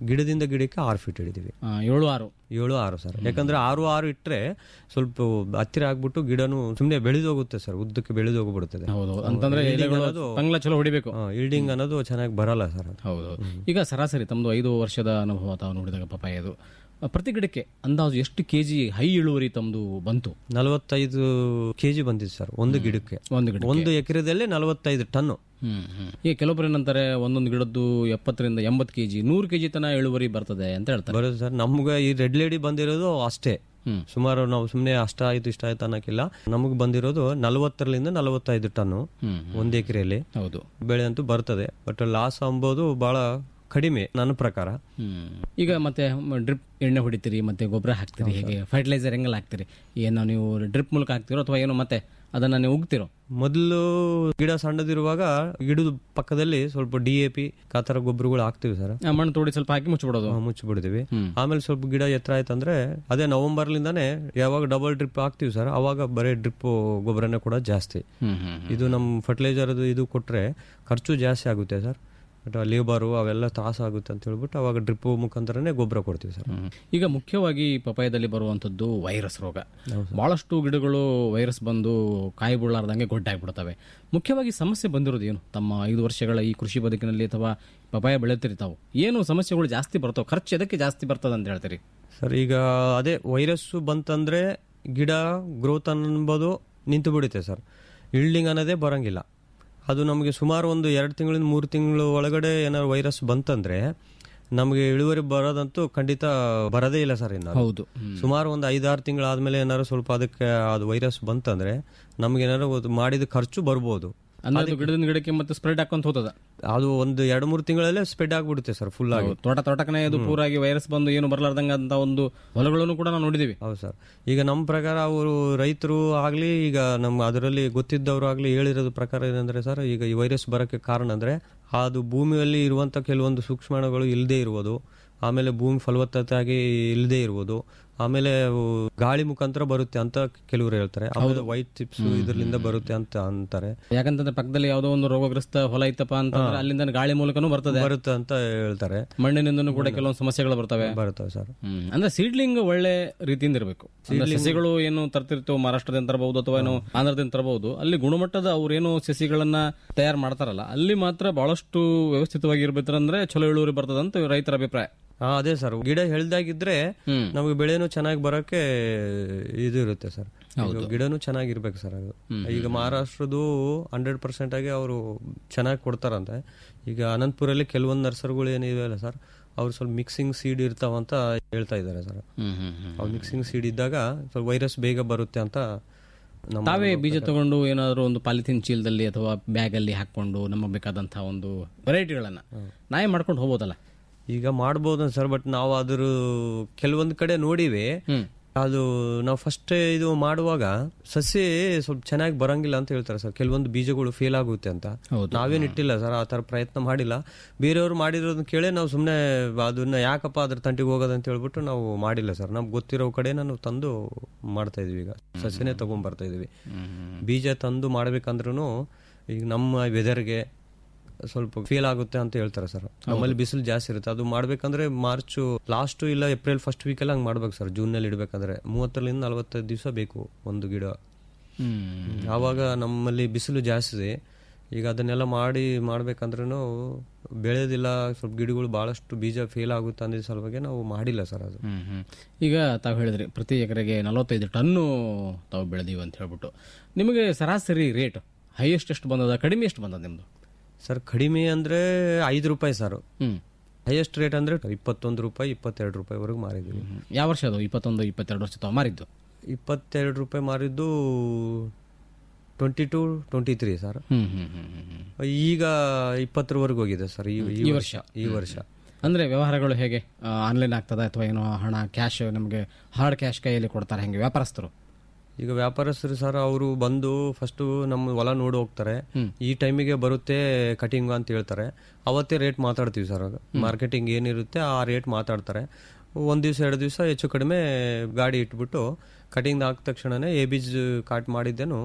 ಗಿಡದಿಂದ ಗಿಡಕ್ಕೆ ಆರು ಫೀಟ್ ಹಿಡಿದೀವಿ ಆ, ಏಳು ಆರು ಏಳು ಆರು ಸರ್ ಯಾಕಂದ್ರೆ ಆರು ಆರು ಇಟ್ಟರೆ ಸ್ವಲ್ಪ ಹತ್ತಿರ ಆಗ್ಬಿಟ್ಟು ಗಿಡನು ಸುಮ್ಮನೆ ಬೆಳೆದೋಗುತ್ತೆ ಸರ್ ಉದ್ದಕ್ಕೆ ಬೆಳೆದೋಗ್ಬಿಡ್ತದೆ ಹೌದು ಅಂತಂದ್ರೆ ಎಲೆಗಳು ತಂಗ್ಲ ಚಲೋ ಹೊಡಿಬೇಕು ಇಲ್ಡಿಂಗ್ ಅನ್ನೋದು ಚೆನ್ನಾಗಿ ಬರಲ್ಲ ಸರ್ ಅದು. ಹೌದು ಈಗ ಸರಾಸರಿ ತಮ್ಮದು ಐದು ವರ್ಷದ ಅನುಭವ ತಾವು ನೋಡಿದಾಗ ಪಪಾಯದು ಆ, ಪ್ರತಿ ಗಿಡಕ್ಕೆ ಅಂದಾಜು ಎಷ್ಟು ಕೆಜಿ ಹೈ ಇಳುವರಿ ತಮ್ಮದು ಬಂತು ನಲವತ್ತೈದು ಕೆಜಿ ಬಂದಿದೆ ಸರ್ ಒಂದು ಗಿಡಕ್ಕೆ ಒಂದು ಗಿಡ ಒಂದು ಎಕರೆದಲ್ಲಿ ನಲವತ್ತೈದು ಟನ್ನು ಹ್ಮ್ ಹ್ಮ್. ಈಗ ಕೆಲವೊಬ್ರು ಏನಂತಾರೆ ಒಂದೊಂದು ಗಿಡದ್ದು ಎಪ್ಪತ್ತರಿಂದ ಎಂಬತ್ತು ಕೆಜಿ ನೂರು ಕೆಜಿ ತನ ಇಳುವರಿ ಬರ್ತದೆ ಅಂತ ಹೇಳ್ತಾರೆ ಬರೋದು ಸರ್ ನಮ್ಗೆ ಈ ರೆಡ್ ಲೇಡಿ ಬಂದಿರೋದು ಅಷ್ಟೇ ಸುಮಾರು ನಾವು ಸುಮ್ಮನೆ ಅಷ್ಟ ಆಯ್ತು ಇಷ್ಟ ಆಯ್ತು ಅನ್ನೋಕ್ಕಿಲ್ಲ ನಮಗೆ ಬಂದಿರೋದು ನಲವತ್ತರಿಂದ ನಲವತ್ತೈದು ಟನ್ನು ಒಂದು ಎಕರೆಯಲ್ಲಿ ಹೌದು ಬೆಳೆ ಅಂತೂ ಬರ್ತದೆ ಬಟ್ ಲಾಸ್ ಅಂಬೋದು ಬಹಳ ಕಡಿಮೆ ನನ್ನ ಪ್ರಕಾರ ಹ್ಮ್. ಈಗ ಮತ್ತೆ ಡ್ರಿಪ್ ಎಣ್ಣೆ ಹೊಡಿತೀರಿ ಮತ್ತೆ ಗೊಬ್ಬರ ಹಾಕ್ತೀರಿ ಹೇಗೆ ಫರ್ಟಿಲೈಸರ್ ಹೆಂಗೆಲ್ಲ ಹಾಕ್ತೀರಿ ಏನೋ ನೀವು ಡ್ರಿಪ್ ಮೂಲಕ ಹಾಕ್ತಿರೋ ಅಥವಾ ಏನೋ ಮತ್ತೆ ಅದನ್ನ ನೀವು ಉಗ್ತಿರೋ ಮೊದಲು ಗಿಡ ಸಣ್ಣದಿರುವಾಗ ಗಿಡದ ಪಕ್ಕದಲ್ಲಿ ಸ್ವಲ್ಪ ಡಿ ಎ ಪಿ ಕಾತರ ಗೊಬ್ಬರಗಳು ಹಾಕ್ತಿವಿ ಸರ್ ಆ, ಮಣ್ಣು ತೋಡಿ ಸ್ವಲ್ಪ ಹಾಕಿ ಮುಚ್ಚಿಬಿಡೋದು ಮುಚ್ಚಿಬಿಡ್ತೀವಿ ಆಮೇಲೆ ಸ್ವಲ್ಪ ಗಿಡ ಎತ್ತರ ಆಯ್ತಂದ್ರೆ ಅದೇ ನವೆಂಬರ್ಲಿಂದಾನೆ ಯಾವಾಗ ಡಬಲ್ ಡ್ರಿಪ್ ಹಾಕ್ತಿವಿ ಸರ್ ಅವಾಗ ಬರೀ ಡ್ರಿಪ್ ಗೊಬ್ಬರನೇ ಕೂಡ ಜಾಸ್ತಿ ಹ್ಮ್ ಹ್ಮ್ ಇದು ನಮ್ಮ ಫರ್ಟಿಲೈಸರ್ ಇದು ಕೊಟ್ರೆ ಖರ್ಚು ಜಾಸ್ತಿ ಆಗುತ್ತೆ ಸರ್ ಬಟ್ ಲೇಬರು ಅವೆಲ್ಲ ತ್ರಾಸ ಆಗುತ್ತೆ ಅಂತ ಹೇಳ್ಬಿಟ್ಟು ಅವಾಗ ಡ್ರಿಪ್ ಮುಖಾಂತರನೇ ಗೊಬ್ಬರ ಕೊಡ್ತೀವಿ ಸರ್ ಹ್ಮ್. ಈಗ ಮುಖ್ಯವಾಗಿ ಪಪಾಯದಲ್ಲಿ ಬರುವಂತದ್ದು ವೈರಸ್ ರೋಗ ಬಹಳಷ್ಟು ಗಿಡಗಳು ವೈರಸ್ ಬಂದು ಕಾಯಿ ಬೀಳಾರ್ದಂಗೆ ಗೊಡ್ಡಾಗ್ಬಿಡ್ತವೆ ಮುಖ್ಯವಾಗಿ ಸಮಸ್ಯೆ ಬಂದಿರೋದು ಏನು ತಮ್ಮ ಐದು ವರ್ಷಗಳ ಈ ಕೃಷಿ ಬದುಕಿನಲ್ಲಿ ಅಥವಾ ಪಪಾಯ ಬೆಳೆತೀರಿ ತಾವು ಏನು ಸಮಸ್ಯೆಗಳು ಜಾಸ್ತಿ ಬರ್ತಾವೆ ಖರ್ಚು ಎದಕ್ಕೆ ಜಾಸ್ತಿ ಬರ್ತದೆ ಅಂತ ಹೇಳ್ತೀರಿ ಸರ್ ಈಗ ಅದೇ ವೈರಸ್ಸು ಬಂತಂದ್ರೆ ಗಿಡ ಗ್ರೋತ್ ಅನ್ನೋದು ನಿಂತು ಬಿಡುತ್ತೆ ಸರ್ ಇಲ್ಡಿಂಗ್ ಅನ್ನೋದೇ ಬರಂಗಿಲ್ಲ ಅದು ನಮಗೆ ಸುಮಾರು ಒಂದು ಎರಡು ತಿಂಗಳಿಂದ ಮೂರು ತಿಂಗಳು ಒಳಗಡೆ ಏನಾದ್ರು ವೈರಸ್ ಬಂತಂದ್ರೆ ನಮಗೆ ಇಳುವರಿ ಬರೋದಂತೂ ಖಂಡಿತ ಬರೋದೇ ಇಲ್ಲ ಸರ್ ಇನ್ನು ಅದು. ಹೌದು ಸುಮಾರು ಒಂದು ಐದಾರು ತಿಂಗಳಾದ್ಮೇಲೆ ಏನಾದ್ರು ಸ್ವಲ್ಪ ಅದಕ್ಕೆ ಅದು ವೈರಸ್ ಬಂತಂದ್ರೆ ನಮ್ಗೆ ಏನಾದ್ರು ಒಂದು ಮಾಡಿದ ಖರ್ಚು ಬರ್ಬೋದು ಅಂದ್ರೆ ಅದು ಗಿಡದಿಂದ ಗಿಡಕ್ಕೆ ಮತ್ತೆ ಸ್ಪ್ರೆಡ್ ಹಾಕೊಂತ ಹೋತದ ಅದು ಒಂದು ಎರಡು ಮೂರು ತಿಂಗಳಲ್ಲೇ ಸ್ಪ್ರೆಡ್ ಆಗ್ಬಿಡುತ್ತೆ ಸರ್ ಫುಲ್ ಆಗಿ ತೋಟ ತೋಟಕನೇ ಅದು ಪೂರಾಗಿ ವೈರಸ್ ಬಂದು ಏನು ಬರಲಾರ್ದಂಗ ಅಂತ ಒಂದು ಹೊಲಗಳನ್ನು ಕೂಡ ನಾವು ನೋಡಿದೀವಿ ಹೌದು ಸರ್ ಈಗ ನಮ್ಮ ಪ್ರಕಾರ ಅವರು ರೈತರು ಆಗಲಿ ಈಗ ನಮ್ಮ ಅದರಲ್ಲಿ ಗೊತ್ತಿದ್ದವರು ಆಗಲಿ ಹೇಳಿರೋದು ಪ್ರಕಾರ ಏನಂದ್ರೆ ಸರ್ ಈಗ ಈ ವೈರಸ್ ಬರೋಕ್ಕೆ ಕಾರಣ ಅಂದರೆ ಅದು ಭೂಮಿಯಲ್ಲಿ ಇರುವಂಥ ಕೆಲವೊಂದು ಸೂಕ್ಷ್ಮಾಣುಗಳು ಇಲ್ಲದೆ ಇರುವುದು ಆಮೇಲೆ ಭೂಮಿ ಫಲವತ್ತತೆಯಾಗಿ ಇಲ್ಲದೆ ಇರುವುದು ಆಮೇಲೆ ಅವು ಗಾಳಿ ಮುಖಾಂತರ ಬರುತ್ತೆ ಅಂತ ಕೆಲವರು ಹೇಳ್ತಾರೆ ಆಮೇಲೆ ವೈಟ್ ಚಿಪ್ಸ್ ಇದರಿಂದ ಬರುತ್ತೆ ಅಂತ ಅಂತಾರೆ ಯಾಕಂತಂದ್ರೆ ಪಕ್ಕದಲ್ಲಿ ಯಾವುದೋ ಒಂದು ರೋಗಗ್ರಸ್ತ ಹೊಲ ಇತ್ತಪ್ಪ ಅಂತಂದ್ರೆ ಅಲ್ಲಿಂದ ಗಾಳಿ ಮೂಲಕನೂ ಬರ್ತದೆ ಬರುತ್ತೆ ಅಂತ ಹೇಳ್ತಾರೆ ಮಣ್ಣಿನಿಂದನೂ ಕೂಡ ಕೆಲವೊಂದು ಸಮಸ್ಯೆಗಳು ಬರ್ತವೆ ಬರ್ತವೆ ಸರ್ ಹ್ಮ್. ಅಂದ್ರೆ ಸೀಡ್ಲಿಂಗ್ ಒಳ್ಳೆ ರೀತಿಯಿಂದ ಇರಬೇಕು ಸಸಿಗಳು ಏನು ತರ್ತಿರ್ತೇವೆ ಮಹಾರಾಷ್ಟ್ರದಿಂದ ತರಬಹುದು ಅಥವಾ ಏನು ಆಂಧ್ರದಿಂದ ತರಬಹುದು ಅಲ್ಲಿ ಗುಣಮಟ್ಟದ ಅವ್ರೇನು ಸಸಿಗಳನ್ನ ತಯಾರು ಮಾಡ್ತಾರಲ್ಲ ಅಲ್ಲಿ ಮಾತ್ರ ಬಹಳಷ್ಟು ವ್ಯವಸ್ಥಿತವಾಗಿ ಇರ್ಬೇಕಂದ್ರೆ ಚಲೋ ಇಳುವರಿ ಬರ್ತದಂತ ರೈತರ ಅಭಿಪ್ರಾಯ ಹಾ ಅದೇ ಸರ್ ಗಿಡ ಹೆಳ್ದಾಗಿದ್ರೆ ಹ್ಮ್. ನಮಗೆ ಬೆಳೆನೂ ಚೆನ್ನಾಗಿ ಬರೋಕ್ಕೆ ಇದು ಇರುತ್ತೆ ಸರ್ ಈಗ ಗಿಡನೂ ಚೆನ್ನಾಗಿರ್ಬೇಕು ಸರ್ ಅದು ಈಗ ಮಹಾರಾಷ್ಟ್ರದ್ದು ಹಂಡ್ರೆಡ್ ಪರ್ಸೆಂಟ್ ಆಗಿ ಅವರು ಚೆನ್ನಾಗಿ ಕೊಡ್ತಾರಂತೆ ಈಗ ಅನಂತಪುರಲ್ಲಿ ಕೆಲವೊಂದು ನರ್ಸರಿಗಳು ಏನಿವೆ ಅಲ್ಲ ಸರ್ ಅವ್ರು ಸ್ವಲ್ಪ ಮಿಕ್ಸಿಂಗ್ ಸೀಡ್ ಇರ್ತಾವಂತ ಹೇಳ್ತಾ ಇದ್ದಾರೆ ಸರ್ ಅವ್ರು ಮಿಕ್ಸಿಂಗ್ ಸೀಡ್ ಇದ್ದಾಗ ಸ್ವಲ್ಪ ವೈರಸ್ ಬೇಗ ಬರುತ್ತೆ ಅಂತ ನಮ್ಮ ತಾವೇ ಬೀಜ ತಗೊಂಡು ಏನಾದರೂ ಒಂದು ಪಾಲಿಥಿನ್ ಚೀಲದಲ್ಲಿ ಅಥವಾ ಬ್ಯಾಗ್ ಅಲ್ಲಿ ಹಾಕೊಂಡು ನಮಗೆ ಬೇಕಾದಂತಹ ಒಂದು ವೆರೈಟಿಗಳನ್ನ ನಾವೇ ಮಾಡ್ಕೊಂಡು ಹೋಗ್ಬೋದಲ್ಲ ಈಗ ಮಾಡ್ಬೋದು ಸರ್ ಬಟ್ ನಾವು ಅದ್ರ ಕೆಲವೊಂದು ಕಡೆ ನೋಡಿವಿ ಅದು ನಾವು ಫಸ್ಟ್ ಇದು ಮಾಡುವಾಗ ಸಸ್ಯ ಸ್ವಲ್ಪ ಚೆನ್ನಾಗಿ ಬರಂಗಿಲ್ಲ ಅಂತ ಹೇಳ್ತಾರೆ ಸರ್ ಕೆಲವೊಂದು ಬೀಜಗಳು ಫೇಲ್ ಆಗುತ್ತೆ ಅಂತ ನಾವೇನ್ ಇಟ್ಟಿಲ್ಲ ಸರ್ ಆ ತರ ಪ್ರಯತ್ನ ಮಾಡಿಲ್ಲ ಬೇರೆಯವರು ಮಾಡಿರೋದನ್ನ ಕೇಳಿ ನಾವು ಸುಮ್ಮನೆ ಅದನ್ನ ಯಾಕಪ್ಪ ಅದ್ರ ತಂಟಿಗೆ ಹೋಗೋದು ಅಂತ ಹೇಳ್ಬಿಟ್ಟು ನಾವು ಮಾಡಿಲ್ಲ ಸರ್ ನಮ್ಗೆ ಗೊತ್ತಿರೋ ಕಡೆ ನಾವು ತಂದು ಮಾಡ್ತಾ ಇದೀವಿ ಈಗ ಸಸ್ಯನೇ ತಗೊಂಡ್ ಬರ್ತಾ ಇದೀವಿ ಬೀಜ ತಂದು ಮಾಡ್ಬೇಕಂದ್ರೂ ಈಗ ನಮ್ಮ ವೆದರ್ಗೆ ಸ್ವಲ್ಪ ಫೇಲ್ ಆಗುತ್ತೆ ಅಂತ ಹೇಳ್ತಾರೆ ಸರ್ ನಮ್ಮಲ್ಲಿ ಬಿಸಿಲು ಜಾಸ್ತಿ ಇರುತ್ತೆ ಅದು ಮಾಡ್ಬೇಕಂದ್ರೆ ಮಾರ್ಚ್ ಲಾಸ್ಟ್ ಇಲ್ಲ ಏಪ್ರಿಲ್ ಫಸ್ಟ್ ವೀಕ್ ಎಲ್ಲ ಹಂಗೆ ಮಾಡ್ಬೇಕು ಸರ್ ಜೂನ್ ನಲ್ಲಿ ಇಡ್ಬೇಕಂದ್ರೆ ಮೂವತ್ತರಿಂದ ನಲವತ್ತೈದು ದಿವಸ ಬೇಕು ಒಂದು ಗಿಡ ಆವಾಗ ನಮ್ಮಲ್ಲಿ ಬಿಸಿಲು ಜಾಸ್ತಿ ಇದೆ ಈಗ ಅದನ್ನೆಲ್ಲ ಮಾಡಿ ಮಾಡ್ಬೇಕಂದ್ರೂ ಬೆಳೆದಿಲ್ಲ ಸ್ವಲ್ಪ ಗಿಡಗಳು ಬಹಳಷ್ಟು ಬೀಜ ಫೇಲ್ ಆಗುತ್ತೆ ಅಂದಿದ್ದ ಸಲುವಾಗಿ ನಾವು ಮಾಡಿಲ್ಲ ಸರ್ ಅದು ಈಗ ತಾವು ಹೇಳಿದ್ರಿ ಪ್ರತಿ ಎಕರೆಗೆ ನಲವತ್ತೈದು ಟನ್ನು ತಾವು ಬೆಳೆದೀವಿ ಅಂತ ಹೇಳ್ಬಿಟ್ಟು ನಿಮಗೆ ಸರಾಸರಿ ರೇಟ್ ಹೈಯೆಸ್ಟ್ ಎಷ್ಟು ಬಂದದ ಕಡಿಮೆ ಎಷ್ಟು ಬಂದದ ನಿಮ್ದು ಸರ್ ಕಡಿಮೆ ಅಂದ್ರೆ ಐದು ರೂಪಾಯಿ ಸರ್ ಹ್ಮ್ ಹೈಯೆಸ್ಟ್ ರೇಟ್ ಅಂದ್ರೆ ಇಪ್ಪತ್ತೊಂದು ರೂಪಾಯಿ ಇಪ್ಪತ್ತೆರಡು ರೂಪಾಯಿವರೆಗೂ ಮಾರಿದ್ದೀವಿ ಯಾವ ವರ್ಷ ಅದು ಇಪ್ಪತ್ತೊಂದು ಇಪ್ಪತ್ತೆರಡು ವರ್ಷ ತಾವು ಮಾರಿದ್ದು ಇಪ್ಪತ್ತೆರಡು ರೂಪಾಯಿ ಮಾರಿದ್ದು twenty two twenty three sir hmm hmm hmm hmm hmm. ಈಗ ಇಪ್ಪತ್ತರವರೆಗೂ ಹೋಗಿದೆ ಸರ್ ಈ ಈ ವರ್ಷ ಈ ವರ್ಷ ಅಂದ್ರೆ ವ್ಯವಹಾರಗಳು ಹೇಗೆ ಆನ್ಲೈನ್ ಆಗ್ತದ ಅಥವಾ ಏನೋ ಹಣ ಕ್ಯಾಶ್ ನಮಗೆ ಹಾರ್ಡ್ ಕ್ಯಾಶ್ ಕೈಯಲ್ಲಿ ಕೊಡ್ತಾರೆ ಹೆಂಗೆ ವ್ಯಾಪಾರಸ್ಥರು ಈಗ ವ್ಯಾಪಾರಸ್ಥರು ಸರ್ ಅವರು ಬಂದು ಫಸ್ಟ್ ನಮ್ಮ ಹೊಲ ನೋಡಿ ಹೋಗ್ತಾರೆ ಈ ಟೈಮಿಗೆ ಬರುತ್ತೆ ಕಟಿಂಗ್ ಅಂತ ಹೇಳ್ತಾರೆ ಅವತ್ತೇ ರೇಟ್ ಮಾತಾಡ್ತೀವಿ ಸರ್ ಮಾರ್ಕೆಟಿಂಗ್ ಏನಿರುತ್ತೆ ಆ ರೇಟ್ ಮಾತಾಡ್ತಾರೆ ಒಂದ್ ದಿವಸ ಎರಡು ದಿವಸ ಹೆಚ್ಚು ಕಡಿಮೆ ಗಾಡಿ ಇಟ್ಬಿಟ್ಟು ಕಟಿಂಗ್ ಹಾಕಿದ ತಕ್ಷಣನೇ ಎ ಬೀಜ್ ಕಾಟ್ ಮಾಡಿದ್ದೇನು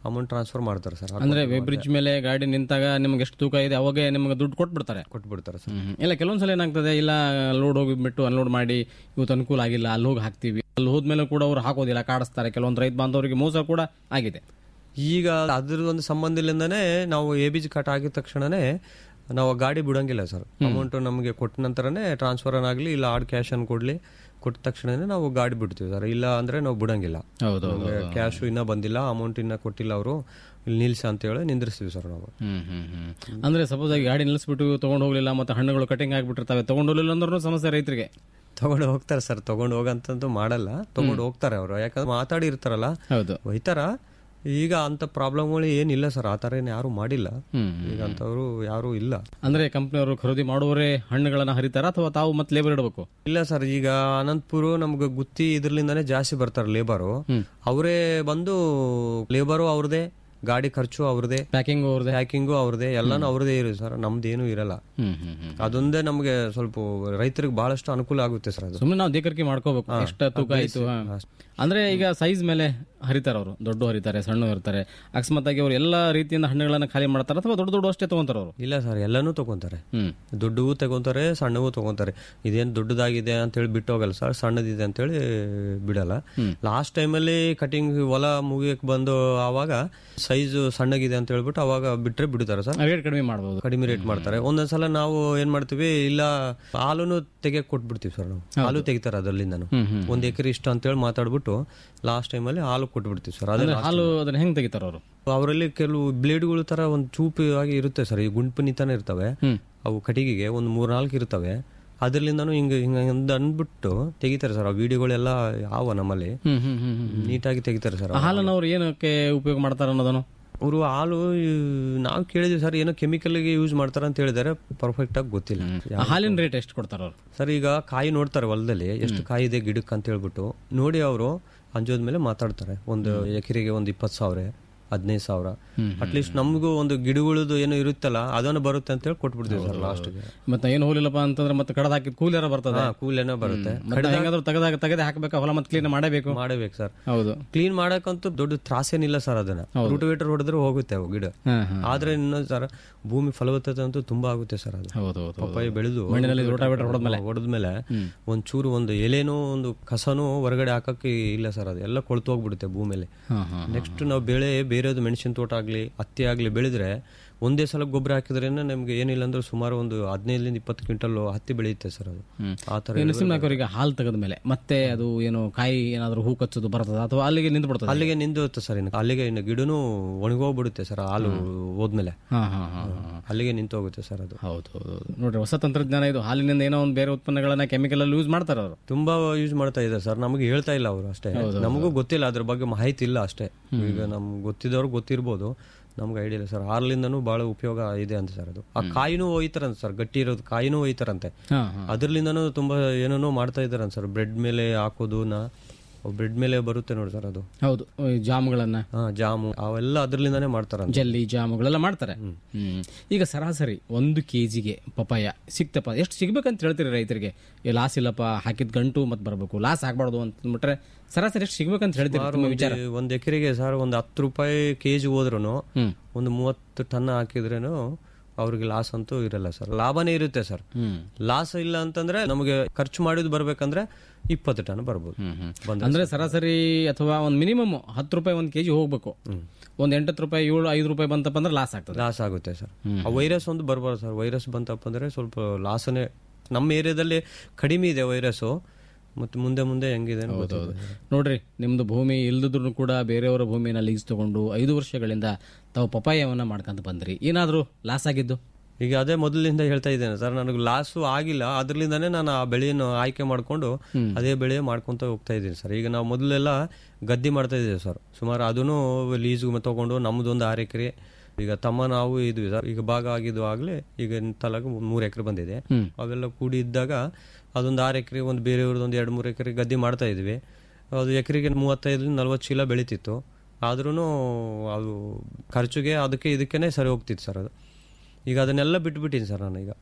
ಅಮೌಂಟ್ ಟ್ರಾನ್ಸ್ಫರ್ ಮಾಡ್ತಾರೆ ಸರ್ ಅಂದ್ರೆ ಬ್ರಿಡ್ಜ್ ಮೇಲೆ ಗಾಡಿ ನಿಂತಾಗ ನಿಮ್ಗೆ ಎಷ್ಟು ತೂಕ ಇದೆ ಅವಾಗೆ ನಿಮ್ಗೆ ದುಡ್ಡು ಕೊಟ್ಬಿಡ್ತಾರೆ ಕೊಟ್ಬಿಡ್ತಾರೆ ಸರ್ ಹ್ಮ್. ಇಲ್ಲ ಕೆಲವೊಂದ್ಸಲ ಏನಾಗ್ತದೆ ಇಲ್ಲ ಲೋಡ್ ಹೋಗಿಬಿಟ್ಟು ಅನ್ಲೋಡ್ ಮಾಡಿ ಇವತ್ತು ಅನುಕೂಲ ಆಗಿಲ್ಲ ಅಲ್ಲಿ ಹೋಗಿ ಹಾಕ್ತೀವಿ ಅಲ್ಲಿ ಹೋದ್ಮೇಲೆ ಕೂಡ ಅವ್ರು ಹಾಕೋದಿಲ್ಲ ಕಾಡಿಸ್ತಾರೆ ಕೆಲವೊಂದು ರೈತ ಬಾಂಧವರಿಗೆ ಮೋಸ ಕೂಡ ಆಗಿದೆ ಈಗ ಅದ್ರ ಒಂದು ಸಂಬಂಧದಿಂದನೇ ನಾವು ಎ ಬಿ ಜಿ ಕಟ್ ಆಗಿದ ತಕ್ಷಣನೇ ನಾವು ಆ ಗಾಡಿ ಬಿಡಂಗಿಲ್ಲ ಸರ್ ಅಮೌಂಟ್ ನಮಗೆ ಕೊಟ್ಟ ನಂತರನೇ ಟ್ರಾನ್ಸ್ಫರ್ ಆಗಲಿ ಇಲ್ಲ ಆಡ್ ಕ್ಯಾಶ್ ಅನ್ನು ಕೊಡ್ಲಿ ಕೊಟ್ಟ ತಕ್ಷಣನೇ ನಾವು ಗಾಡಿ ಬಿಡ್ತೀವಿ ಸರ್ ಇಲ್ಲ ಅಂದ್ರೆ ನಾವು ಬಿಡಂಗಿಲ್ಲ ಹೌದು ಕ್ಯಾಶ್ ಇನ್ನ ಬಂದಿಲ್ಲ ಅಮೌಂಟ್ ಇನ್ನ ಕೊಟ್ಟಿಲ್ಲ ಅವರು ಇಲ್ಲಿ ನಿಲ್ಸಿ ಅಂತ ಹೇಳಿ ನಿಂದ್ರಿಸ್ತೀವಿ ಸರ್ ನಾವು ಹ್ಮ್ ಹ್ಮ್ ಹ್ಮ್ ಅಂದ್ರೆ ಸಪೋಸ್ ಆಗಿ ಗಾಡಿ ನಿಲ್ಲಿಸ್ಬಿಟ್ಟು ತಗೊಂಡು ಹೋಗ್ಲಿಲ್ಲ ಮತ್ತೆ ಹಣ್ಣುಗಳು ಕಟಿಂಗ್ ಆಗಿಬಿಟ್ಟಿರ್ತಾವೆ ತಗೊಂಡು ಹೋಗ್ಲಿಲ್ಲ ಅಂದ್ರೂ ಸಮಸ್ಯೆ ರೈತರಿಗೆ ತಗೊಂಡು ಹೋಗ್ತಾರೆ ಸರ್ ತಗೊಂಡು ಹೋಗಂತಂದು ಮಾಡಲ್ಲ ತಗೊಂಡು ಹೋಗ್ತಾರೆ ಅವರು ಯಾಕಂದ್ರೆ ಮಾತಾಡಿ ಇರ್ತಾರಲ್ಲ ಹೌದು ಒಯ್ತಾರ ಈಗ ಅಂತ ಪ್ರಾಬ್ಲಮ್ಗಳು ಏನಿಲ್ಲ ಸರ್ ಆ ಥರ ಏನು ಯಾರು ಮಾಡಿಲ್ಲ ಈಗ ಅಂತವ್ರು ಯಾರು ಇಲ್ಲ ಅಂದ್ರೆ ಕಂಪ್ನಿಯವರು ಖರೀದಿ ಮಾಡುವವರೇ ಹಣ್ಣುಗಳನ್ನ ಹರಿತಾರ ಅಥವಾ ತಾವು ಮತ್ತೆ ಲೇಬರ್ ಇಡಬೇಕು ಇಲ್ಲ ಸರ್ ಈಗ ಅನಂತಪುರ ನಮ್ಗೆ ಗುತ್ತಿ ಇದ್ರಲಿಂದಾನೇ ಜಾಸ್ತಿ ಬರ್ತಾರೆ ಲೇಬರು ಅವರೇ ಬಂದು ಲೇಬರು ಅವ್ರದೇ ಗಾಡಿ ಖರ್ಚು ಅವ್ರದೇ ಪ್ಯಾಕಿಂಗ್ ಅವ್ರದೇ ಪ್ಯಾಕಿಂಗು ಅವ್ರದೇ ಎಲ್ಲಾನು ಅವ್ರದೇ ಇರುತ್ತೆ ಸರ್ ನಮ್ದೇನು ಇರಲ್ಲ ಹ್ಮ್ ಹ್ಮ್ ಹ್ಮ್ ಅದೊಂದೇ ನಮ್ಗೆ ಸ್ವಲ್ಪ ರೈತರಿಗೆ ಬಹಳಷ್ಟು ಅನುಕೂಲ ಆಗುತ್ತೆ ಸರ್ ಅದು ಸುಮ್ಮನೆ ನಾವು ದೇಕರಿಕೆ ಮಾಡ್ಕೋಬೇಕು ಎಷ್ಟು ತೂಕ ಆಯ್ತು ಹಾ. ಅಂದ್ರೆ ಈಗ ಸೈಜ್ ಮೇಲೆ ಹರಿತಾರೆ ಅವರು ದೊಡ್ಡ ಹರಿತಾರೆ ಸಣ್ಣ ಇರ್ತಾರೆ ಅಕಸ್ಮಾತ್ ಆಗಿ ಅವರು ಎಲ್ಲಾ ರೀತಿಯಿಂದ ಹಣ್ಣುಗಳನ್ನ ಖಾಲಿ ಮಾಡ್ತಾರೆ ಅಥವಾ ದೊಡ್ಡ ದೊಡ್ಡ ಅಷ್ಟೇ ತಗೊಂತಾರ ಅವರು ಇಲ್ಲ ಸರ್ ಎಲ್ಲಾನು ತಗೊಂತಾರೆ ಹ್ಮ್ ದೊಡ್ಡವು ತಗೊಂತಾರೆ ಸಣ್ಣವು ತಗೊಂತಾರೆ ಇದೇನು ದೊಡ್ಡದಾಗಿದೆ ಅಂತೇಳಿ ಬಿಟ್ಟು ಹೋಗಲ್ಲ ಸರ್ ಸಣ್ಣದಿದೆ ಅಂತೇಳಿ ಬಿಡಲ್ಲ ಲಾಸ್ಟ್ ಟೈಮಲ್ಲಿ ಕಟಿಂಗ್ ಹೊಲ ಮುಗಿಯಕ್ ಬಂದು ಆವಾಗ ಸೈಜ್ ಸಣ್ಣಗಿದೆ ಅಂತ ಹೇಳ್ಬಿಟ್ಟು ಅವಾಗ ಬಿಟ್ರೆ ಬಿಡ್ತಾರೆ ಸರ್ ರೇಟ್ ಕಡಿಮೆ ಮಾಡಬಹುದು ಕಡಿಮೆ ರೇಟ್ ಮಾಡ್ತಾರೆ ಒಂದೊಂದ್ಸಲ ನಾವು ಏನ್ ಮಾಡ್ತೀವಿ ಇಲ್ಲ ಹಾಲುನು ತೆಗಿಯಕ್ ಕೊಟ್ಬಿಡ್ತೀವಿ ಸರ್ ನಾವು ಹಾಲು ತೆಗಿತಾರೆ ಅದರಲ್ಲಿಂದನು ಒಂದ್ ಎಕರೆ ಇಷ್ಟ ಅಂತೇಳಿ ಮಾತಾಡ್ಬಿಟ್ಟು ಲಾಸ್ಟ್ ಟೈಮಲ್ಲಿ ಹಾಲು ಕೊಟ್ಬಿಡ್ತೀವಿ ಸರ್ ಅದೇ ಅಂದ್ರೆ ಹಾಲು ಅದನ್ನ ಹೆಂಗ್ ತೆಗಿತಾರ ಅವರು ಅವರಲ್ಲಿ ಕೆಲವು ಬ್ಲೇಡ್ಗಳು ತರ ಒಂದು ಚೂಪು ಆಗಿ ಇರುತ್ತೆ ಸರ್ ಈ ಗುಂಪನಿತಾನೆ ಇರ್ತವೆ ಅವು ಕಟ್ಟಿಗೆಗೆ ಒಂದು ಮೂರ್ನಾಲ್ಕು ಇರ್ತವೆ ಅದರಲ್ಲಿಂದನೂ ಹಿಂಗ ಹಿಂಗ ಅಂದ್ ಅಂದ್ಬಿಟ್ಟು ತೆಗಿತಾರೆ ಸರ್ ಆ ವಿಡಿಯೋಗಳೆಲ್ಲ ಯಾವ ನಮ್ಮಲ್ಲಿ ಹ್ಮ್ ಹ್ಮ್ ಹ್ಮ್ ಹ್ಮ್ ನೀಟಾಗಿ ತೆಗಿತಾರೆ ಸರ್ ಆ ಹಾಲನ್ನ ಅವ್ರು ಏನಕ್ಕೆ ಉಪಯೋಗ ಮಾಡ್ತಾರ ಅನ್ನೋದನ್ನು ಅವರು ಹಾಲು ನಾವು ಕೇಳಿದ್ವಿ ಸರ್ ಏನೋ ಕೆಮಿಕಲ್ಗೆ ಯೂಸ್ ಮಾಡ್ತಾರ ಅಂತ ಹೇಳಿದಾರೆ ಪರ್ಫೆಕ್ಟ್ ಆಗಿ ಗೊತ್ತಿಲ್ಲ ಆ ಹಾಲಿನ ರೇಟ್ ಎಷ್ಟು ಕೊಡ್ತಾರ ಅವ್ರು ಸರ್ ಈಗ ಕಾಯಿ ನೋಡ್ತಾರೆ ಹೊಲದಲ್ಲಿ ಎಷ್ಟು ಕಾಯಿ ಇದೆ ಗಿಡಕ್ಕೆ ಅಂತ ಹೇಳ್ಬಿಟ್ಟು ನೋಡಿ ಅವರು ಅಂಜೋದ್ಮೇಲೆ ಮಾತಾಡ್ತಾರೆ ಒಂದು ಎಕರೆಗೆ ಒಂದು ಇಪ್ಪತ್ತು ಸಾವಿರ ಹದಿನೈದು ಸಾವಿರ ಅಟ್ಲೀಸ್ಟ್ ನಮಗೂ ಒಂದು ಗಿಡಗಳದು ಏನೋ ಇರುತ್ತಲ್ಲ ಅದನ್ನು ಬರುತ್ತೆ ಅಂತ ಹೇಳಿ ಕೊಟ್ಬಿಡ್ತೀವಿ ಸರ್ ಲಾಸ್ಟ್ಗೆ ಮತ್ತೆ ಏನು ಹೋಲಿಲ್ಲಪ್ಪ ಅಂತಂದ್ರೆ ಮತ್ತೆ ಕಡದ ಹಾಕಿದ ಕೂಲಿಯರ ಬರ್ತದೆ ಕೂಲ್ ಏನೋ ಬರುತ್ತೆ ಮತ್ತೆ ಹೆಂಗಾದ್ರೂ ತೆಗೆದಾಗ ತೆಗೆದೇ ಹಾಕಬೇಕಾ ಹೊಲ ಮತ್ತೆ ಕ್ಲೀನ್ ಮಾಡಬೇಕು ಮಾಡಬೇಕು ಸರ್ ಹೌದು ಕ್ಲೀನ್ ಮಾಡಕ್ಕಂತೂ ದೊಡ್ಡ ತ್ರಾಸೇನಿಲ್ಲ ಸರ್ ಅದನ್ನ ರೂಟಿವೇಟರ್ ಹೊಡೆದ್ರೆ ಹೋಗುತ್ತೆ ಅವು ಗಿಡ ಹಾ, ಹಾ. ಆದ್ರೆ ಇನ್ನೊಂದು ಸರ್ ಭೂಮಿ ಫಲವತ್ತತೆ ಅಂತೂ ತುಂಬಾ ಆಗುತ್ತೆ ಸರ್ ಅದು ಹೌದು ಹೌದು ಪಪ್ಪಾಯಿ ಬೆಳೆದು ಮಣ್ಣಿನಲ್ಲಿ ರೋಟಾವೇಟರ್ ಹೊಡೆದ್ಮೇಲೆ ಹೊಡೆದ್ಮೇಲೆ ಒಂದ್ ಚೂರು ಒಂದು ಎಲೆನೋ ಒಂದು ಕಸನೂ ಹೊರಗಡೆ ಹಾಕಕ್ಕೆ ಇಲ್ಲ ಸರ್ ಅದು ಎಲ್ಲ ಕೊಳ್ತು ಹೋಗ್ಬಿಡುತ್ತೆ ಭೂಮಿಯಲ್ಲಿ ಹಾ ಹಾ ನೆಕ್ಸ್ಟ್ ನಾವು ಬೆಳೆ ಬೇರೆದು ಮೆಣಸಿನ ತೋಟ ಆಗ್ಲಿ ಹತ್ತಿ ಆಗ್ಲಿ ಬೆಳೆದ್ರೆ ಒಂದೇ ಸಲ ಗೊಬ್ಬರ ಹಾಕಿದ್ರೇನೆ ನಮ್ಗೆ ಏನಿಲ್ಲ ಅಂದ್ರೆ ಸುಮಾರು ಒಂದು ಹದಿನೈದರಿಂದ ಇಪ್ಪತ್ತು ಕ್ವಿಂಟಲ್ ಹತ್ತಿ ಬೆಳೆಯುತ್ತೆ ಸರ್ ಅದು ಆ ತರ ನರಸಿಂಹನಾಥ್ ಹಾಲು ತೆಗೆದ ಮೇಲೆ ಮತ್ತೆ ಅದು ಏನು ಕಾಯಿ ಏನಾದ್ರು ಹೂ ಕಚ್ಚೋದು ಬರ್ತದ ಅಥವಾ ಅಲ್ಲಿಗೆ ನಿಂತು ಬಿಡ್ತದೆ ಅಲ್ಲಿಗೆ ನಿಂದಿರುತ್ತೆ ಸರ್ ಇನ್ನು ಅಲ್ಲಿಗೆ ಇನ್ನು ಗಿಡನೂ ಒಣಗೋಗ್ಬಿಡುತ್ತೆ ಸರ್ ಹಾಲು ಹೋದ್ಮೇಲೆ ಹಾ ಹಾ ಹಾ ಹಾ. ಅಲ್ಲಿಗೆ ನಿಂತು ಹೋಗುತ್ತೆ ಸರ್ ಅದು ಹೌದು ಹೌದು ಹೌದು. ನೋಡ್ರಿ ಹೊಸ ತಂತ್ರಜ್ಞಾನ ಇದು ಹಾಲಿನಿಂದ ಏನೋ ಒಂದು ಬೇರೆ ಉತ್ಪನ್ನಗಳನ್ನ ಕೆಮಿಕಲ್ ಅಲ್ಲಿ ಯೂಸ್ ಮಾಡ್ತಾರ ಅವರು ತುಂಬಾ ಯೂಸ್ ಮಾಡ್ತಾ ಇದ್ದಾರೆ ಸರ್ ನಮಗೆ ಹೇಳ್ತಾ ಇಲ್ಲ ಅವರು ಅಷ್ಟೇ ನಮಗೂ ಗೊತ್ತಿಲ್ಲ ಅದ್ರ ಬಗ್ಗೆ ಮಾಹಿತಿ ಇಲ್ಲ ಅಷ್ಟೇ ಈಗ ನಮ್ಗೆ ಗೊತ್ತಿದ್ದವ್ರು ಗೊತ್ತಿರ್ಬೋದು ನಮ್ಗೆ ಐಡಿಯಾ ಇಲ್ಲ ಸರ್ ಹಾಲಿಂದನೂ ಬಹಳ ಉಪಯೋಗ ಇದೆ ಅಂತ ಸರ್ ಅದು ಆ ಕಾಯಿನೂ ಒಯ್ತಾರಂತೆ ಸರ್ ಗಟ್ಟಿ ಇರೋದು ಕಾಯಿನೂ ಒಯ್ತಾರಂತೆ ಹಾ ಹಾ ಅದ್ರಲಿಂದನೂ ತುಂಬಾ ಏನೇನೋ ಮಾಡ್ತಾ ಇದ್ದಾರಂತೆ ಸರ್ ಬ್ರೆಡ್ ಮೇಲೆ ಹಾಕೋದುನ ಬ್ರೆಡ್ ಮೇಲೆ ಬರುತ್ತೆ ನೋಡಿ ಸರ್ ಅದು ಹೌದು ಈ ಜಾಮ್ಗಳನ್ನ ಹಾ ಜಾಮು ಅವೆಲ್ಲ ಅದ್ರಲಿಂದಾನೇ ಮಾಡ್ತಾರಂತೆ ಜಲ್ಲಿ ಜಾಮುಗಳೆಲ್ಲ ಮಾಡ್ತಾರೆ ಹ್ಮ್ ಈಗ ಸರಾಸರಿ ಒಂದು ಕೆಜಿಗೆ ಪಪಾಯ ಸಿಕ್ತಪ್ಪ ಎಷ್ಟು ಸಿಗ್ಬೇಕಂತ ಹೇಳ್ತೀರಿ ರೈತರಿಗೆ ಏ ಲಾಸ್ ಇಲ್ಲಪ್ಪ ಹಾಕಿದ ಗಂಟು ಮತ್ತೆ ಬರಬೇಕು ಲಾಸ್ ಆಗ್ಬಾರ್ದು ಅಂತಂದ್ಬಿಟ್ರೆ ಸರಾಸರಿ ಎಷ್ಟು ಸಿಗ್ಬೇಕಂತ ಹೇಳ್ತೀರಿ ನಿಮ್ಮ ವಿಚಾರ ಒಂದು- ಒಂದ್ ಎಕರೆಗೆ ಸರ್ ಒಂದು ಹತ್ತು ರೂಪಾಯಿ ಕೆಜಿ ಹೋದ್ರೂ ಒಂದು ಮೂವತ್ತು ಟನ್ ಹಾಕಿದ್ರೇನು ಅವ್ರಿಗೆ ಲಾಸ್ ಅಂತೂ ಇರಲ್ಲ ಸರ್ ಲಾಭನೇ ಇರುತ್ತೆ ಸರ್ ಲಾಸ್ ಇಲ್ಲ ಅಂತಂದ್ರೆ ನಮಗೆ ಖರ್ಚು ಮಾಡಿದ್ ಬರ್ಬೇಕಂದ್ರೆ ಇಪ್ಪತ್ತು ಟನ್ ಬರ್ಬೋದು ಬಂದ್ರೆ ಅಂದ್ರೆ ಸರಾಸರಿ ಅಥವಾ ಒಂದು ಮಿನಿಮಮ್ ಹತ್ತು ರೂಪಾಯಿ ಒಂದು ಕೆಜಿ ಹೋಗ್ಬೇಕು ಒಂದ್ ಎಂಟತ್ತು ರೂಪಾಯಿ ಏಳು ಐದು ರೂಪಾಯಿ ಬಂತಪ್ಪ ಅಂದ್ರೆ ಲಾಸ್ ಆಗ್ತದೆ ಲಾಸ್ ಆಗುತ್ತೆ ಸರ್ ಆ ವೈರಸ್ ಒಂದು ಬರ್ಬಾರ್ದು ಸರ್ ವೈರಸ್ ಬಂತಪ್ಪ ಅಂದ್ರೆ ಸ್ವಲ್ಪ ಲಾಸನೇ ನಮ್ಮ ಏರಿಯಾದಲ್ಲಿ ಕಡಿಮೆ ಇದೆ ವೈರಸ್ಸು ಮತ್ತೆ ಮುಂದೆ ಮುಂದೆ ಹೆಂಗಿದೆ ಅಂತ ಗೊತ್ತಿಲ್ಲ. ನೋಡ್ರಿ ನಿಮ್ದು ಭೂಮಿ ಇಲ್ದಿದ್ರು ಕೂಡ ಬೇರೆಯವರ ಭೂಮಿನ ಲೀಸ್ ತಗೊಂಡು ಐದು ವರ್ಷಗಳಿಂದ ತಾವು ಪಪಾಯವನ್ನ ಮಾಡ್ಕೊಂತ ಬಂದ್ರಿ ಏನಾದ್ರೂ ಲಾಸ್ ಆಗಿದ್ದು ಈಗ ಅದೇ ಮೊದಲಿಂದ ಹೇಳ್ತಾ ಇದ್ದೇನೆ ಸರ್ ನನಗೆ ಲಾಸು ಆಗಿಲ್ಲ ಅದ್ರಲಿಂದಾನೇ ನಾನು ಆ ಬೆಳೆಯನ್ನು ಆಯ್ಕೆ ಮಾಡ್ಕೊಂಡು ಅದೇ ಬೆಳೆ ಮಾಡ್ಕೊಂತ ಹೋಗ್ತಾ ಇದ್ದೀನಿ ಸರ್ ಈಗ ನಾವು ಮೊದಲೆಲ್ಲ ಗದ್ದೆ ಮಾಡ್ತಾ ಇದ್ದೀವಿ ಸರ್ ಸುಮಾರು ಅದನ್ನು ಲೀಸ್ಗೆ ತಗೊಂಡು ನಮ್ದೊಂದು ಆರು ಎಕರೆ ಈಗ ತಮ್ಮ ನಾವು ಇದ್ವಿ ಸರ್ ಈಗ ಭಾಗ ಆಗಿದ್ದು ಆಗ್ಲೇ ಈಗ ತಲಾಗ ಮೂರು ಎಕರೆ ಬಂದಿದೆ ಅವೆಲ್ಲ ಕೂಡಿ ಇದ್ದಾಗ ಅದೊಂದು ಆರು ಎಕರೆ ಒಂದು ಬೇರೆಯವ್ರದ್ದು ಒಂದು ಎರಡು ಮೂರು ಎಕರೆ ಗದ್ದೆ ಮಾಡ್ತಾ ಇದ್ವಿ ಅದು ಎಕರೆಗೆ ಮೂವತ್ತೈದರಿಂದ ನಲ್ವತ್ತು ಚೀಲ ಬೆಳೀತಿತ್ತು ಆದ್ರೂ ಅದು ಖರ್ಚಿಗೆ ಅದಕ್ಕೆ ಇದಕ್ಕೇನೆ ಸರಿ ಹೋಗ್ತಿತ್ತು ಸರ್ ಅದು ಈಗ ಅದನ್ನೆಲ್ಲ ಬಿಟ್ಬಿಟ್ಟಿನಿ ಸರ್ ನಾನು ಈಗ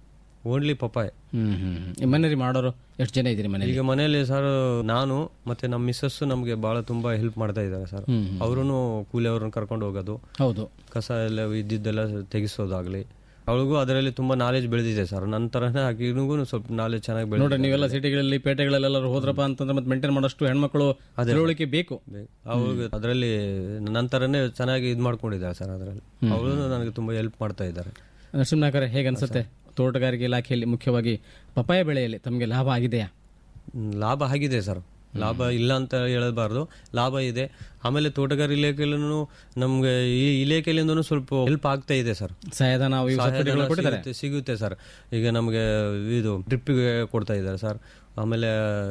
ಓನ್ಲಿ ಪಪ್ಪಾಯ ಹ್ಮ್ ಹ್ಮ್ ಹ್ಮ್. ಮನೇಲಿ ಮಾಡೋರು ಎಷ್ಟು ಜನ ಇದ್ದೀರಿ ಮನೇಲಿ ಈಗ ಮನೆಯಲ್ಲಿ ಸರ್ ನಾನು ಮತ್ತೆ ನಮ್ಮ ಮಿಸ್ಸಸ್ ನಮಗೆ ಬಹಳ ತುಂಬಾ ಹೆಲ್ಪ್ ಮಾಡ್ತಾ ಇದ್ದಾರೆ ಸರ್ ಅವರು ಕೂಲಿ ಅವ್ರನ್ನ ಕರ್ಕೊಂಡು ಹೋಗೋದು ಹೌದು ಕಸ ಎಲ್ಲ ಇದ್ದಿದ್ದೆಲ್ಲ ತೆಗಿಸೋದಾಗ್ಲಿ ಅವಳಿಗೂ ಅದರಲ್ಲಿ ತುಂಬಾ ನಾಲೆಜ್ ಬೆಳೆದಿದೆ ಸರ್ ನನ್ನ ತರನೇ ಆಕಿಗೂ ಸ್ವಲ್ಪ ನಾಲೆಜ್ ಚೆನ್ನಾಗಿ ನೋಡ್ರಿ ಬೆಳೆದಿದೆ ನೀವೆಲ್ಲ ಸಿಟಿಗಳಲ್ಲಿ ಪೇಟೆಗಳಲ್ಲೆಲ್ಲರೂ ಹೋದ್ರಪ್ಪ ಅಂತಂದ್ರೆ ಮತ್ತೆ ಮೇಂಟೈನ್ ಮಾಡೋಷ್ಟು ಹೆಣ್ಮಕ್ಳು ತಿಳುವಳಿಕೆ ಬೇಕು ಅವ್ರಿಗೆ ಅದರಲ್ಲಿ ನನ್ನ ತರನೇ ಚೆನ್ನಾಗಿ ಇದು ಮಾಡ್ಕೊಂಡಿದ್ದಾರೆ ಸರ್ ಅದರಲ್ಲಿ ಅವರು ನನಗೆ ತುಂಬಾ ಹೆಲ್ಪ್ ಮಾಡ್ತಾ ಇದ್ದಾರೆ ನರಸಿಂಹನಾಕರೆ ಹೇಗೆ ಅನ್ಸುತ್ತೆ ತೋಟಗಾರಿಕೆ ಇಲಾಖೆಯಲ್ಲಿ ಮುಖ್ಯವಾಗಿ ಪಪಾಯ ಬೆಳೆಯಲ್ಲಿ ತಮಗೆ ಲಾಭ ಆಗಿದೆಯಾ ಹ್ಮ್, ಲಾಭ ಆಗಿದೆ ಸರ್ ಲಾಭ ಇಲ್ಲ ಅಂತ ಹೇಳಬಾರ್ದು ಲಾಭ ಇದೆ ಆಮೇಲೆ ತೋಟಗಾರಿಕೆ ಇಲಾಖೆಯಲ್ಲೂ ನಮ್ಗೆ ಈ ಇಲಾಖೆಯಿಂದನೂ ಸ್ವಲ್ಪ ಹೆಲ್ಪ್ ಆಗ್ತಾ ಇದೆ ಸರ್ ಸಹಾಯಧನ ಅವು ಇವು ಸಹಾಯಧನ ಸಬ್ಸಿಡಿಗಳು ಕೊಟ್ಟಿದ್ದಾರೆ ಸಿಗುತ್ತೆ- ಸಿಗುತ್ತೆ ಸರ್ ಈಗ ನಮಗೆ ಇದು ಡ್ರಿಪ್ಪಿಗೆ ಕೊಡ್ತಾ ಇದ್ದಾರೆ ಸರ್ ಆಮೇಲೆ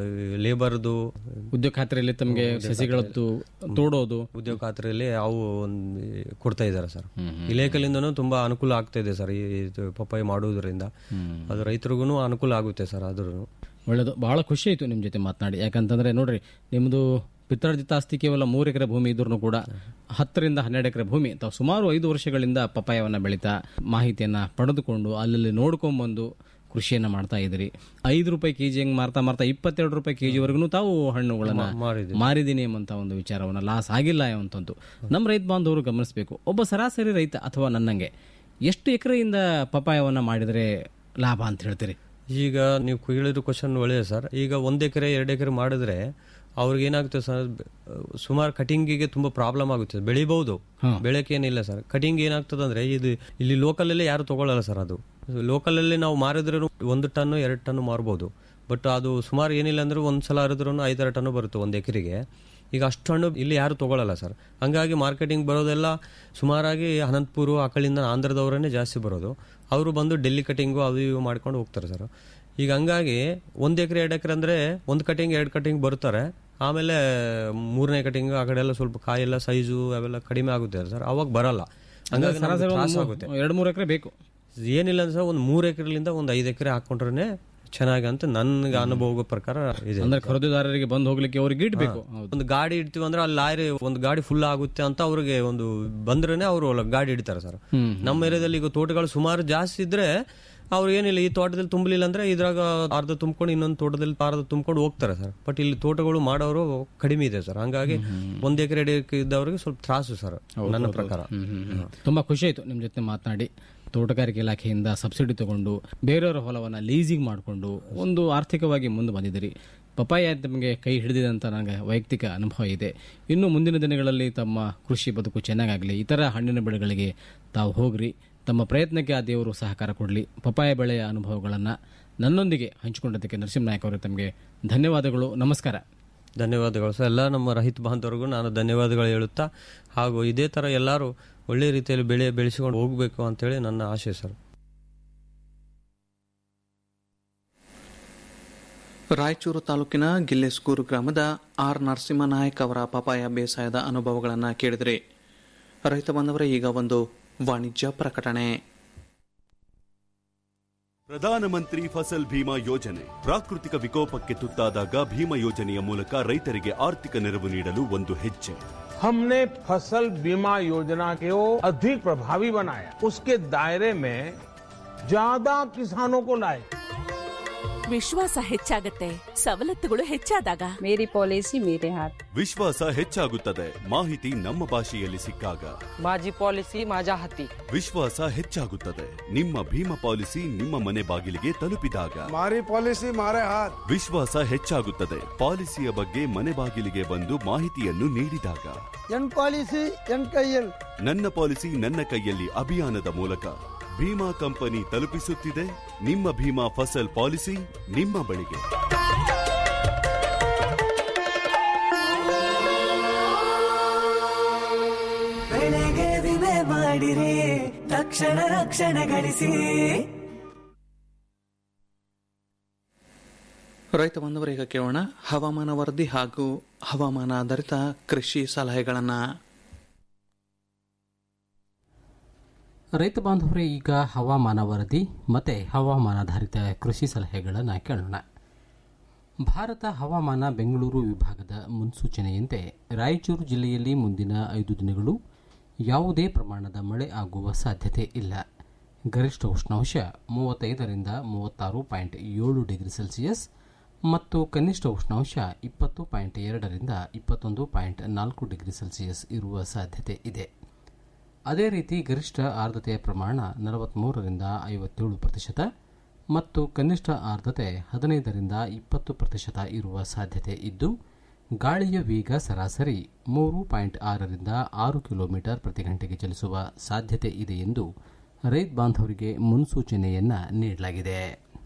ಲೇಬರ್ದು ಉದ್ಯೋಗ ಖಾತ್ರಿಯಲ್ಲಿ ತಮಗೆ ಸಸಿಗಳದ್ದು ತೋಡೋದು ಉದ್ಯೋಗ ಖಾತ್ರಿಯಲ್ಲಿ ಅವು ಒಂದು ಕೊಡ್ತಾ ಇದ್ದಾರೆ ಸರ್ ಇಲಾಖೆಯಿಂದನೂ ತುಂಬಾ ಅನುಕೂಲ ಆಗ್ತಾ ಇದೆ ಸರ್ ಈ ಇದು ಪಪ್ಪಾಯಿ ಮಾಡುವುದರಿಂದ ಅದು ರೈತರಿಗೂ ಅನುಕೂಲ ಆಗುತ್ತೆ ಸರ್ ಅದ್ರೂ ಒಳ್ಳೇದು ಬಹಳ ಖುಷಿ ಆಯಿತು ನಿಮ್ಮ ಜೊತೆ ಮಾತನಾಡಿ ಯಾಕಂತಂದ್ರೆ ನೋಡ್ರಿ ನಿಮ್ಮದು ಪಿತ್ರಾರ್ಜಿತ ಆಸ್ತಿ ಕೇವಲ ಮೂರು ಎಕರೆ ಭೂಮಿ ಇದ್ರೂ ಕೂಡ ಹತ್ತರಿಂದ ಹನ್ನೆರಡು ಎಕರೆ ಭೂಮಿ ತಾವು ಸುಮಾರು ಐದು ವರ್ಷಗಳಿಂದ ಪಪಾಯವನ್ನು ಬೆಳೀತಾ ಮಾಹಿತಿಯನ್ನ ಪಡೆದುಕೊಂಡು ಅಲ್ಲಲ್ಲಿ ನೋಡ್ಕೊಂಡ್ಬಂದು ಕೃಷಿಯನ್ನ ಮಾಡ್ತಾ ಇದ್ರಿ ಐದು ರೂಪಾಯಿ ಕೆಜಿ ಹಂಗೆ ಮಾರ್ತಾ ಮಾರ್ತಾ ಇಪ್ಪತ್ತೆರಡು ರೂಪಾಯಿ ಕೆಜಿವರೆಗೂ ತಾವು ಹಣ್ಣುಗಳನ್ನ ಮಾರಿದ್ದೀವಿ. ಮಾರಿದ್ದೀನಿ ಎಂಬಂತ ಒಂದು ವಿಚಾರವನ್ನ ಲಾಸ್ ಆಗಿಲ್ಲ ಎಂಬಂತದ್ದು ನಮ್ಮ ರೈತ ಬಾಂಧವರು ಗಮನಿಸಬೇಕು ಒಬ್ಬ ಸರಾಸರಿ ರೈತ ಅಥವಾ ನನ್ನಂಗೆ ಎಷ್ಟು ಎಕರೆಯಿಂದ ಪಪಾಯವನ್ನ ಮಾಡಿದರೆ ಲಾಭ ಅಂತ ಹೇಳ್ತೀರಿ ಈಗ ನೀವು ಕೇಳಿರೋ ಕ್ವಶನ್ ಒಳ್ಳೆಯ ಸರ್ ಈಗ ಒಂದ್ ಎಕರೆ ಎರಡು ಎಕರೆ ಮಾಡಿದ್ರೆ ಅವ್ರಿಗೆ ಏನಾಗುತ್ತೆ ಸರ್ ಸುಮಾರು ಕಟಿಂಗಿಗೆ ತುಂಬಾ ಪ್ರಾಬ್ಲಮ್ ಆಗುತ್ತೆ ಬೆಳಿಬಹುದು ಬೆಳಕ್ಕೆ ಏನಿಲ್ಲ ಸರ್ ಕಟಿಂಗ್ ಏನಾಗ್ತದೆ ಅಂದ್ರೆ ಇದು ಇಲ್ಲಿ ಲೋಕಲ್ ಅಲ್ಲೇ ಯಾರು ತಗೊಳ್ಳಲ್ಲ ಸರ್ ಅದು ಲೋಕಲ್ ಅಲ್ಲಿ ನಾವು ಮಾರಿದ್ರೆ ಒಂದು ಟನ್ ಎರಡು ಟನ್ ಮಾರ್ಬೋದು ಬಟ್ ಅದು ಸುಮಾರು ಏನಿಲ್ಲ ಅಂದ್ರೆ ಒಂದ್ಸಲ ಹರಿದ್ರೂ ಐದಾರು ಟನ್ ಬರುತ್ತೆ ಒಂದು ಎಕರೆಗೆ ಈಗ ಅಷ್ಟು ಹಣ್ಣು ಇಲ್ಲಿ ಯಾರು ತಗೊಳ್ಳಲ್ಲ ಸರ್ ಹಂಗಾಗಿ ಮಾರ್ಕೆಟಿಂಗ್ ಬರೋದೆಲ್ಲ ಸುಮಾರಾಗಿ ಅನಂತಪುರ ಆ ಕಡೆಯಿಂದ ಆಂಧ್ರದವರನ್ನೇ ಜಾಸ್ತಿ ಬರೋದು ಅವರು ಬಂದು ಡೆಲ್ಲಿ ಕಟಿಂಗು ಅದು ಇವು ಮಾಡ್ಕೊಂಡು ಹೋಗ್ತಾರೆ ಸರ್ ಈಗ ಹಂಗಾಗಿ ಒಂದು ಎಕರೆ ಎರಡು ಎಕರೆ ಅಂದರೆ ಒಂದು ಕಟಿಂಗ್ ಎರಡು ಕಟಿಂಗ್ ಬರ್ತಾರೆ ಆಮೇಲೆ ಮೂರನೇ ಕಟಿಂಗ್ ಆ ಕಡೆ ಎಲ್ಲ ಸ್ವಲ್ಪ ಕಾಯೆಲ್ಲ ಸೈಜು ಅವೆಲ್ಲ ಕಡಿಮೆ ಆಗುತ್ತೆ ಸರ್ ಅವಾಗ ಬರಲ್ಲ ಹಂಗಾಗಿ ನಮ್ಗೆ ಸರಾಸರಿ ತ್ರಾಸ ಒಂದು ಆಗುತ್ತೆ ಎರಡು ಮೂರು ಎಕರೆ ಬೇಕು ಏನಿಲ್ಲ ಅಂದ್ರೆ ಸರ್ ಒಂದು ಮೂರು ಎಕರೆಲಿಂದ ಒಂದು ಐದು ಎಕರೆ ಹಾಕೊಂಡ್ರೆ ಚೆನ್ನಾಗಿ ಅಂತ ನನ್ಗೆ ಅನುಭವ ಪ್ರಕಾರ ಇದೆ ಅಂದ್ರೆ ಖರೀದಿದಾರರಿಗೆ ಬಂದು ಹೋಗ್ಲಿಕ್ಕೆ ಅವ್ರಿಗೆ ಇಡ್ಬೇಕು ಒಂದು ಗಾಡಿ ಇಡ್ತೀವಿ ಅಂದ್ರೆ ಅಲ್ಲಿ ಲಾರಿ ಒಂದು ಗಾಡಿ ಫುಲ್ ಆಗುತ್ತೆ ಅಂತ ಅವ್ರಿಗೆ ಒಂದು ಬಂದ್ರೇನೆ ಅವರು ಗಾಡಿ ಇಡ್ತಾರೆ ಸರ್ ನಮ್ಮ ಏರಿಯಾದಲ್ಲಿ ಈಗ ತೋಟಗಳು ಸುಮಾರು ಜಾಸ್ತಿ ಇದ್ರೆ ಅವ್ರು ಏನಿಲ್ಲ ಈ ತೋಟದಲ್ಲಿ ತುಂಬಲಿಲ್ಲ ಅಂದ್ರೆ ಇದ್ರಾಗ ಅರ್ಧ ತುಂಬ್ಕೊಂಡು ಇನ್ನೊಂದು ತೋಟದಲ್ಲಿ ಅರ್ಧ ತುಂಬ್ಕೊಂಡು ಹೋಗ್ತಾರೆ ಸರ್ ಬಟ್ ಇಲ್ಲಿ ತೋಟಗಳು ಮಾಡೋರು ಕಡಿಮೆ ಇದೆ ಸರ್ ಹಂಗಾಗಿ ಒಂದ್ ಎಕರೆ ಎರಡು ಎಕರೆ ಇದ್ದವ್ರಿಗೆ ಸ್ವಲ್ಪ ತ್ರಾಸು ಸರ್ ನನ್ನ ಪ್ರಕಾರ ತುಂಬಾ ಖುಷಿ ಆಯ್ತು ನಿಮ್ ಜೊತೆ ಮಾತನಾಡಿ ತೋಟಗಾರಿಕೆ ಇಲಾಖೆಯಿಂದ ಸಬ್ಸಿಡಿ ತಗೊಂಡು ಬೇರೆಯವರ ಹೊಲವನ್ನ ಲೀಸಿಂಗ್ ಮಾಡಿಕೊಂಡು ಒಂದು ಆರ್ಥಿಕವಾಗಿ ಮುಂದೆ ಬಂದಿದ್ದೀರಿ ಪಪಾಯ ನಿಮಗೆ ಕೈ ಹಿಡಿದಿದೆ ಅಂತ ನನಗೆ ವೈಯಕ್ತಿಕ ಅನುಭವ ಇದೆ ಇನ್ನು ಮುಂದಿನ ದಿನಗಳಲ್ಲಿ ತಮ್ಮ ಕೃಷಿ ಬದುಕು ಚೆನ್ನಾಗಾಗಲಿ ಇತರ ಹಣ್ಣಿನ ಬೆಳೆಗಳಿಗೆ ತಾವು ಹೋಗ್ರಿ ತಮ್ಮ ಪ್ರಯತ್ನಕ್ಕೆ ಆ ದೇವರು ಸಹಕಾರ ಕೊಡಲಿ ಪಪಾಯ ಬೆಳೆಯ ಅನುಭವಗಳನ್ನು ನನ್ನೊಂದಿಗೆ ಹಂಚಿಕೊಂಡದಕ್ಕೆ ನರಸಿಂಹನಾಯಕ್ ಅವರೇ ತಮಗೆ ಧನ್ಯವಾದಗಳು ನಮಸ್ಕಾರ ಧನ್ಯವಾದಗಳು ಸರ್ ಎಲ್ಲ ನಮ್ಮ ರೈತ ಬಾಂಧವರಿಗೂ ನಾನು ಧನ್ಯವಾದಗಳು ಹೇಳುತ್ತಾ ಹಾಗೂ ಇದೇ ತರ ಎಲ್ಲರೂ ಒಳ್ಳೆ ರೀತಿಯಲ್ಲಿ ಬೆಳೆ ಬೆಳೆಸಿಕೊಂಡು ಹೋಗಬೇಕು ಅಂತೇಳಿ ನನ್ನ ಆಶೆ ಸರ್ ರಾಯಚೂರು ತಾಲೂಕಿನ ಗಿಲ್ಲೆಸ್ಗೂರು ಗ್ರಾಮದ ಆರ್ ನರಸಿಂಹನಾಯಕ್ ಅವರ ಪಪಾಯ ಬೇಸಾಯದ ಅನುಭವಗಳನ್ನು ಕೇಳಿದ್ರಿ ರೈತ ಬಾಂಧವರೇ ಈಗ ಒಂದು ವಾಣಿಜ್ಯ ಪ್ರಕಟಣೆ ಪ್ರಧಾನಮಂತ್ರಿ ಫಸಲ್ ಭೀಮಾ ಯೋಜನೆ ಪ್ರಾಕೃತಿಕ ವಿಕೋಪಕ್ಕೆ ತುತ್ತಾದಾಗ ಭೀಮಾ ಯೋಜನೆಯ ಮೂಲಕ ರೈತರಿಗೆ ಆರ್ಥಿಕ ನೆರವು ನೀಡಲು ಒಂದು ಹೆಜ್ಜೆ हमने फसल बीमा योजना को अधिक प्रभावी बनाया उसके दायरे में ज्यादा किसानों को लाए ವಿಶ್ವಾಸ ಹೆಚ್ಚಾಗತ್ತೆ ಸವಲತ್ತುಗಳು ಹೆಚ್ಚಾದಾಗ ಮೇರಿ ಪಾಲಿಸಿ ಮೇರೆ ಹಾತ್ ವಿಶ್ವಾಸ ಹೆಚ್ಚಾಗುತ್ತದೆ ಮಾಹಿತಿ ನಮ್ಮ ಭಾಷೆಯಲ್ಲಿ ಸಿಕ್ಕಾಗ माझी पॉलिसी माझ्या हाती ವಿಶ್ವಾಸ ಹೆಚ್ಚಾಗುತ್ತದೆ ನಿಮ್ಮ ಭೀಮಾ ಪಾಲಿಸಿ ನಿಮ್ಮ ಮನೆ ಬಾಗಿಲಿಗೆ ತಲುಪಿದಾಗ ಮಾರಿ ಪಾಲಿಸಿ ಮಾರೇ ಹಾತ್ ವಿಶ್ವಾಸ ಹೆಚ್ಚಾಗುತ್ತದೆ ಪಾಲಿಸಿಯ ಬಗ್ಗೆ ಮನೆ ಬಾಗಿಲಿಗೆ ಬಂದು ಮಾಹಿತಿಯನ್ನು ನೀಡಿದಾಗ ಎನ್ ಪಾಲಿಸಿ ಎನ್ ಕೈಯಲ್ ನನ್ನ ಪಾಲಿಸಿ ನನ್ನ ಕೈಯಲ್ಲಿ ಅಭಿಯಾನದ ಮೂಲಕ ಭೀಮಾ ಕಂಪನಿ ತಲುಪಿಸುತ್ತಿದೆ ನಿಮ್ಮ ಭೀಮಾ ಫಸಲ್ ಪಾಲಿಸಿ ನಿಮ್ಮ ಬಳಿಗೆ ಬೆಳೆಗೆ ವಿಮೆ ಮಾಡಿರಿ ತಕ್ಷಣ ರಕ್ಷಣೆ ಗಳಿಸಿ ರೈತ ಬಾಂಧವರ ಈಗ ಕೇಳೋಣ ಹವಾಮಾನ ವರದಿ ಹಾಗೂ ಹವಾಮಾನ ಆಧಾರಿತ ಕೃಷಿ ಸಲಹೆಗಳನ್ನು ರೈತ ಬಾಂಧವರೇ ಈಗ ಹವಾಮಾನ ವರದಿ ಮತ್ತು ಹವಾಮಾನಾಧಾರಿತ ಕೃಷಿ ಸಲಹೆಗಳನ್ನು ಕೇಳೋಣ ಭಾರತ ಹವಾಮಾನ ಬೆಂಗಳೂರು ವಿಭಾಗದ ಮುನ್ಸೂಚನೆಯಂತೆ ರಾಯಚೂರು ಜಿಲ್ಲೆಯಲ್ಲಿ ಮುಂದಿನ ಐದು ದಿನಗಳು ಯಾವುದೇ ಪ್ರಮಾಣದ ಮಳೆ ಆಗುವ ಸಾಧ್ಯತೆ ಇಲ್ಲ ಗರಿಷ್ಠ ಉಷ್ಣಾಂಶ ಮೂವತ್ತೈದರಿಂದ ಮೂವತ್ತಾರು ಪಾಯಿಂಟ್ ಏಳು ಡಿಗ್ರಿ ಸೆಲ್ಸಿಯಸ್ ಮತ್ತು ಕನಿಷ್ಠ ಉಷ್ಣಾಂಶ ಇಪ್ಪತ್ತು ಪಾಯಿಂಟ್ ಎರಡರಿಂದ ಇಪ್ಪತ್ತೊಂದು ಪಾಯಿಂಟ್ ನಾಲ್ಕು ಡಿಗ್ರಿ ಸೆಲ್ಸಿಯಸ್ ಇರುವ ಸಾಧ್ಯತೆ ಇದೆ ಅದೇ ರೀತಿ ಗರಿಷ್ಠ ಆರ್ದ್ರತೆಯ ಪ್ರಮಾಣ ನಲವತ್ಮೂರರಿಂದ ಐವತ್ತೇಳು ಪ್ರತಿಶತ ಮತ್ತು ಕನಿಷ್ಠ ಆರ್ದ್ರತೆ ಹದಿನೈದರಿಂದ ಇಪ್ಪತ್ತು ಪ್ರತಿಶತ ಇರುವ ಸಾಧ್ಯತೆ ಇದ್ದು ಗಾಳಿಯ ವೇಗ ಸರಾಸರಿ ಮೂರು ಪಾಯಿಂಟ್ ಆರರಿಂದ ಆರು ಕಿಲೋಮೀಟರ್ ಪ್ರತಿ ಗಂಟೆಗೆ ಚಲಿಸುವ ಸಾಧ್ಯತೆ ಇದೆ ಎಂದು ರೈತ ಬಾಂಧವರಿಗೆ ಮುನ್ಸೂಚನೆಯನ್ನ ನೀಡಲಾಗಿದೆ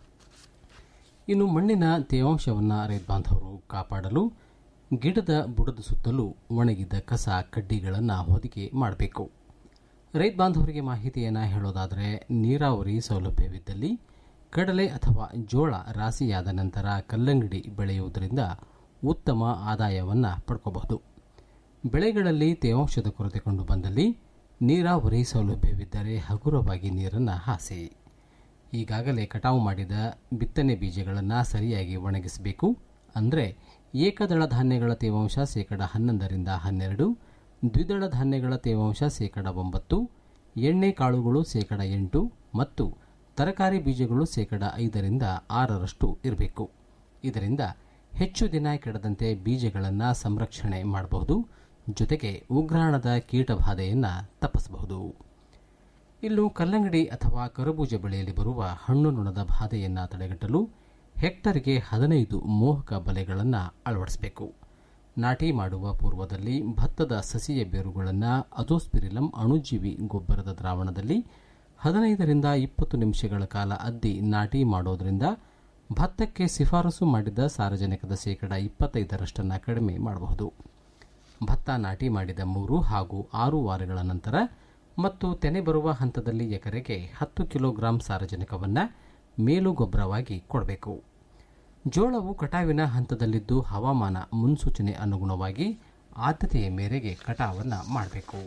ಇನ್ನು ಮಣ್ಣಿನ ತೇವಾಂಶವನ್ನು ರೈತ ಬಾಂಧವರು ಕಾಪಾಡಲು ಗಿಡದ ಬುಡದ ಸುತ್ತಲೂ ಒಣಗಿದ ಕಸ ಕಡ್ಡಿಗಳನ್ನು ಹೊದಿಕೆ ಮಾಡಬೇಕು ರೈತ ಬಾಂಧವರಿಗೆ ಮಾಹಿತಿಯನ್ನು ಹೇಳೋದಾದರೆ ನೀರಾವರಿ ಸೌಲಭ್ಯವಿದ್ದಲ್ಲಿ ಕಡಲೆ ಅಥವಾ ಜೋಳ ರಾಸಿಯಾದ ನಂತರ ಕಲ್ಲಂಗಡಿ ಬೆಳೆಯುವುದರಿಂದ ಉತ್ತಮ ಆದಾಯವನ್ನು ಪಡ್ಕೋಬಹುದು ಬೆಳೆಗಳಲ್ಲಿ ತೇವಾಂಶದ ಕೊರತೆ ಕಂಡು ಬಂದಲ್ಲಿ ನೀರಾವರಿ ಸೌಲಭ್ಯವಿದ್ದರೆ ಹಗುರವಾಗಿ ನೀರನ್ನು ಹಾಸಿ ಈಗಾಗಲೇ ಕಟಾವು ಮಾಡಿದ ಬಿತ್ತನೆ ಬೀಜಗಳನ್ನು ಸರಿಯಾಗಿ ಒಣಗಿಸಬೇಕು ಅಂದರೆ ಏಕದಳ ಧಾನ್ಯಗಳ ತೇವಾಂಶ ಶೇಕಡ ಹನ್ನೊಂದರಿಂದ ಹನ್ನೆರಡು ದ್ವಿದಳ ಧಾನ್ಯಗಳ ತೇವಾಂಶ ಶೇಕಡ ಒಂಬತ್ತು ಎಣ್ಣೆ ಕಾಳುಗಳು ಶೇಕಡ ಎಂಟು ಮತ್ತು ತರಕಾರಿ ಬೀಜಗಳು ಶೇಕಡ ಐದರಿಂದ ಆರರಷ್ಟು ಇರಬೇಕು ಇದರಿಂದ ಹೆಚ್ಚು ದಿನ ಕೆಡದಂತೆ ಬೀಜಗಳನ್ನು ಸಂರಕ್ಷಣೆ ಮಾಡಬಹುದು ಜೊತೆಗೆ ಉಗ್ರಾಣದ ಕೀಟಬಾಧೆಯನ್ನು ತಪ್ಪಿಸಬಹುದು ಇನ್ನು ಕಲ್ಲಂಗಡಿ ಅಥವಾ ಕರಬೂಜ ಬೆಳೆಯಲ್ಲಿ ಬರುವ ಹಣ್ಣು ನೊಣದ ಬಾಧೆಯನ್ನು ತಡೆಗಟ್ಟಲು ಹೆಕ್ಟರ್ಗೆ ಹದಿನೈದು ಮೋಹಕ ಬಲೆಗಳನ್ನು ಅಳವಡಿಸಬೇಕು ನಾಟಿ ಮಾಡುವ ಪೂರ್ವದಲ್ಲಿ ಭತ್ತದ ಸಸಿಯ ಬೇರುಗಳನ್ನು ಅಜೋಸ್ಪಿರಿಲಂ ಅಣುಜೀವಿ ಗೊಬ್ಬರದ ದ್ರಾವಣದಲ್ಲಿ ಹದಿನೈದರಿಂದ ಇಪ್ಪತ್ತು ನಿಮಿಷಗಳ ಕಾಲ ಅದ್ದಿ ನಾಟಿ ಮಾಡೋದ್ರಿಂದ ಭತ್ತಕ್ಕೆ ಶಿಫಾರಸು ಮಾಡಿದ ಸಾರಜನಕದ ಶೇಕಡ ಇಪ್ಪತ್ತೈದರಷ್ಟನ್ನು ಕಡಿಮೆ ಮಾಡಬಹುದು ಭತ್ತ ನಾಟಿ ಮಾಡಿದ ಮೂರು ಹಾಗೂ ಆರು ವಾರಗಳ ನಂತರ ಮತ್ತು ತೆನೆ ಬರುವ ಹಂತದಲ್ಲಿ ಎಕರೆಗೆ ಹತ್ತು ಕಿಲೋಗ್ರಾಂ ಸಾರಜನಕವನ್ನು ಮೇಲು ಗೊಬ್ಬರವಾಗಿ ಕೊಡಬೇಕು ಜೋಳವು ಕಟಾವಿನ ಹಂತದಲ್ಲಿದ್ದು ಹವಾಮಾನ ಮುನ್ಸೂಚನೆ ಅನುಗುಣವಾಗಿ ಆದ್ಯತೆಯ ಮೇರೆಗೆ ಕಟಾವನ್ನು ಮಾಡಬೇಕು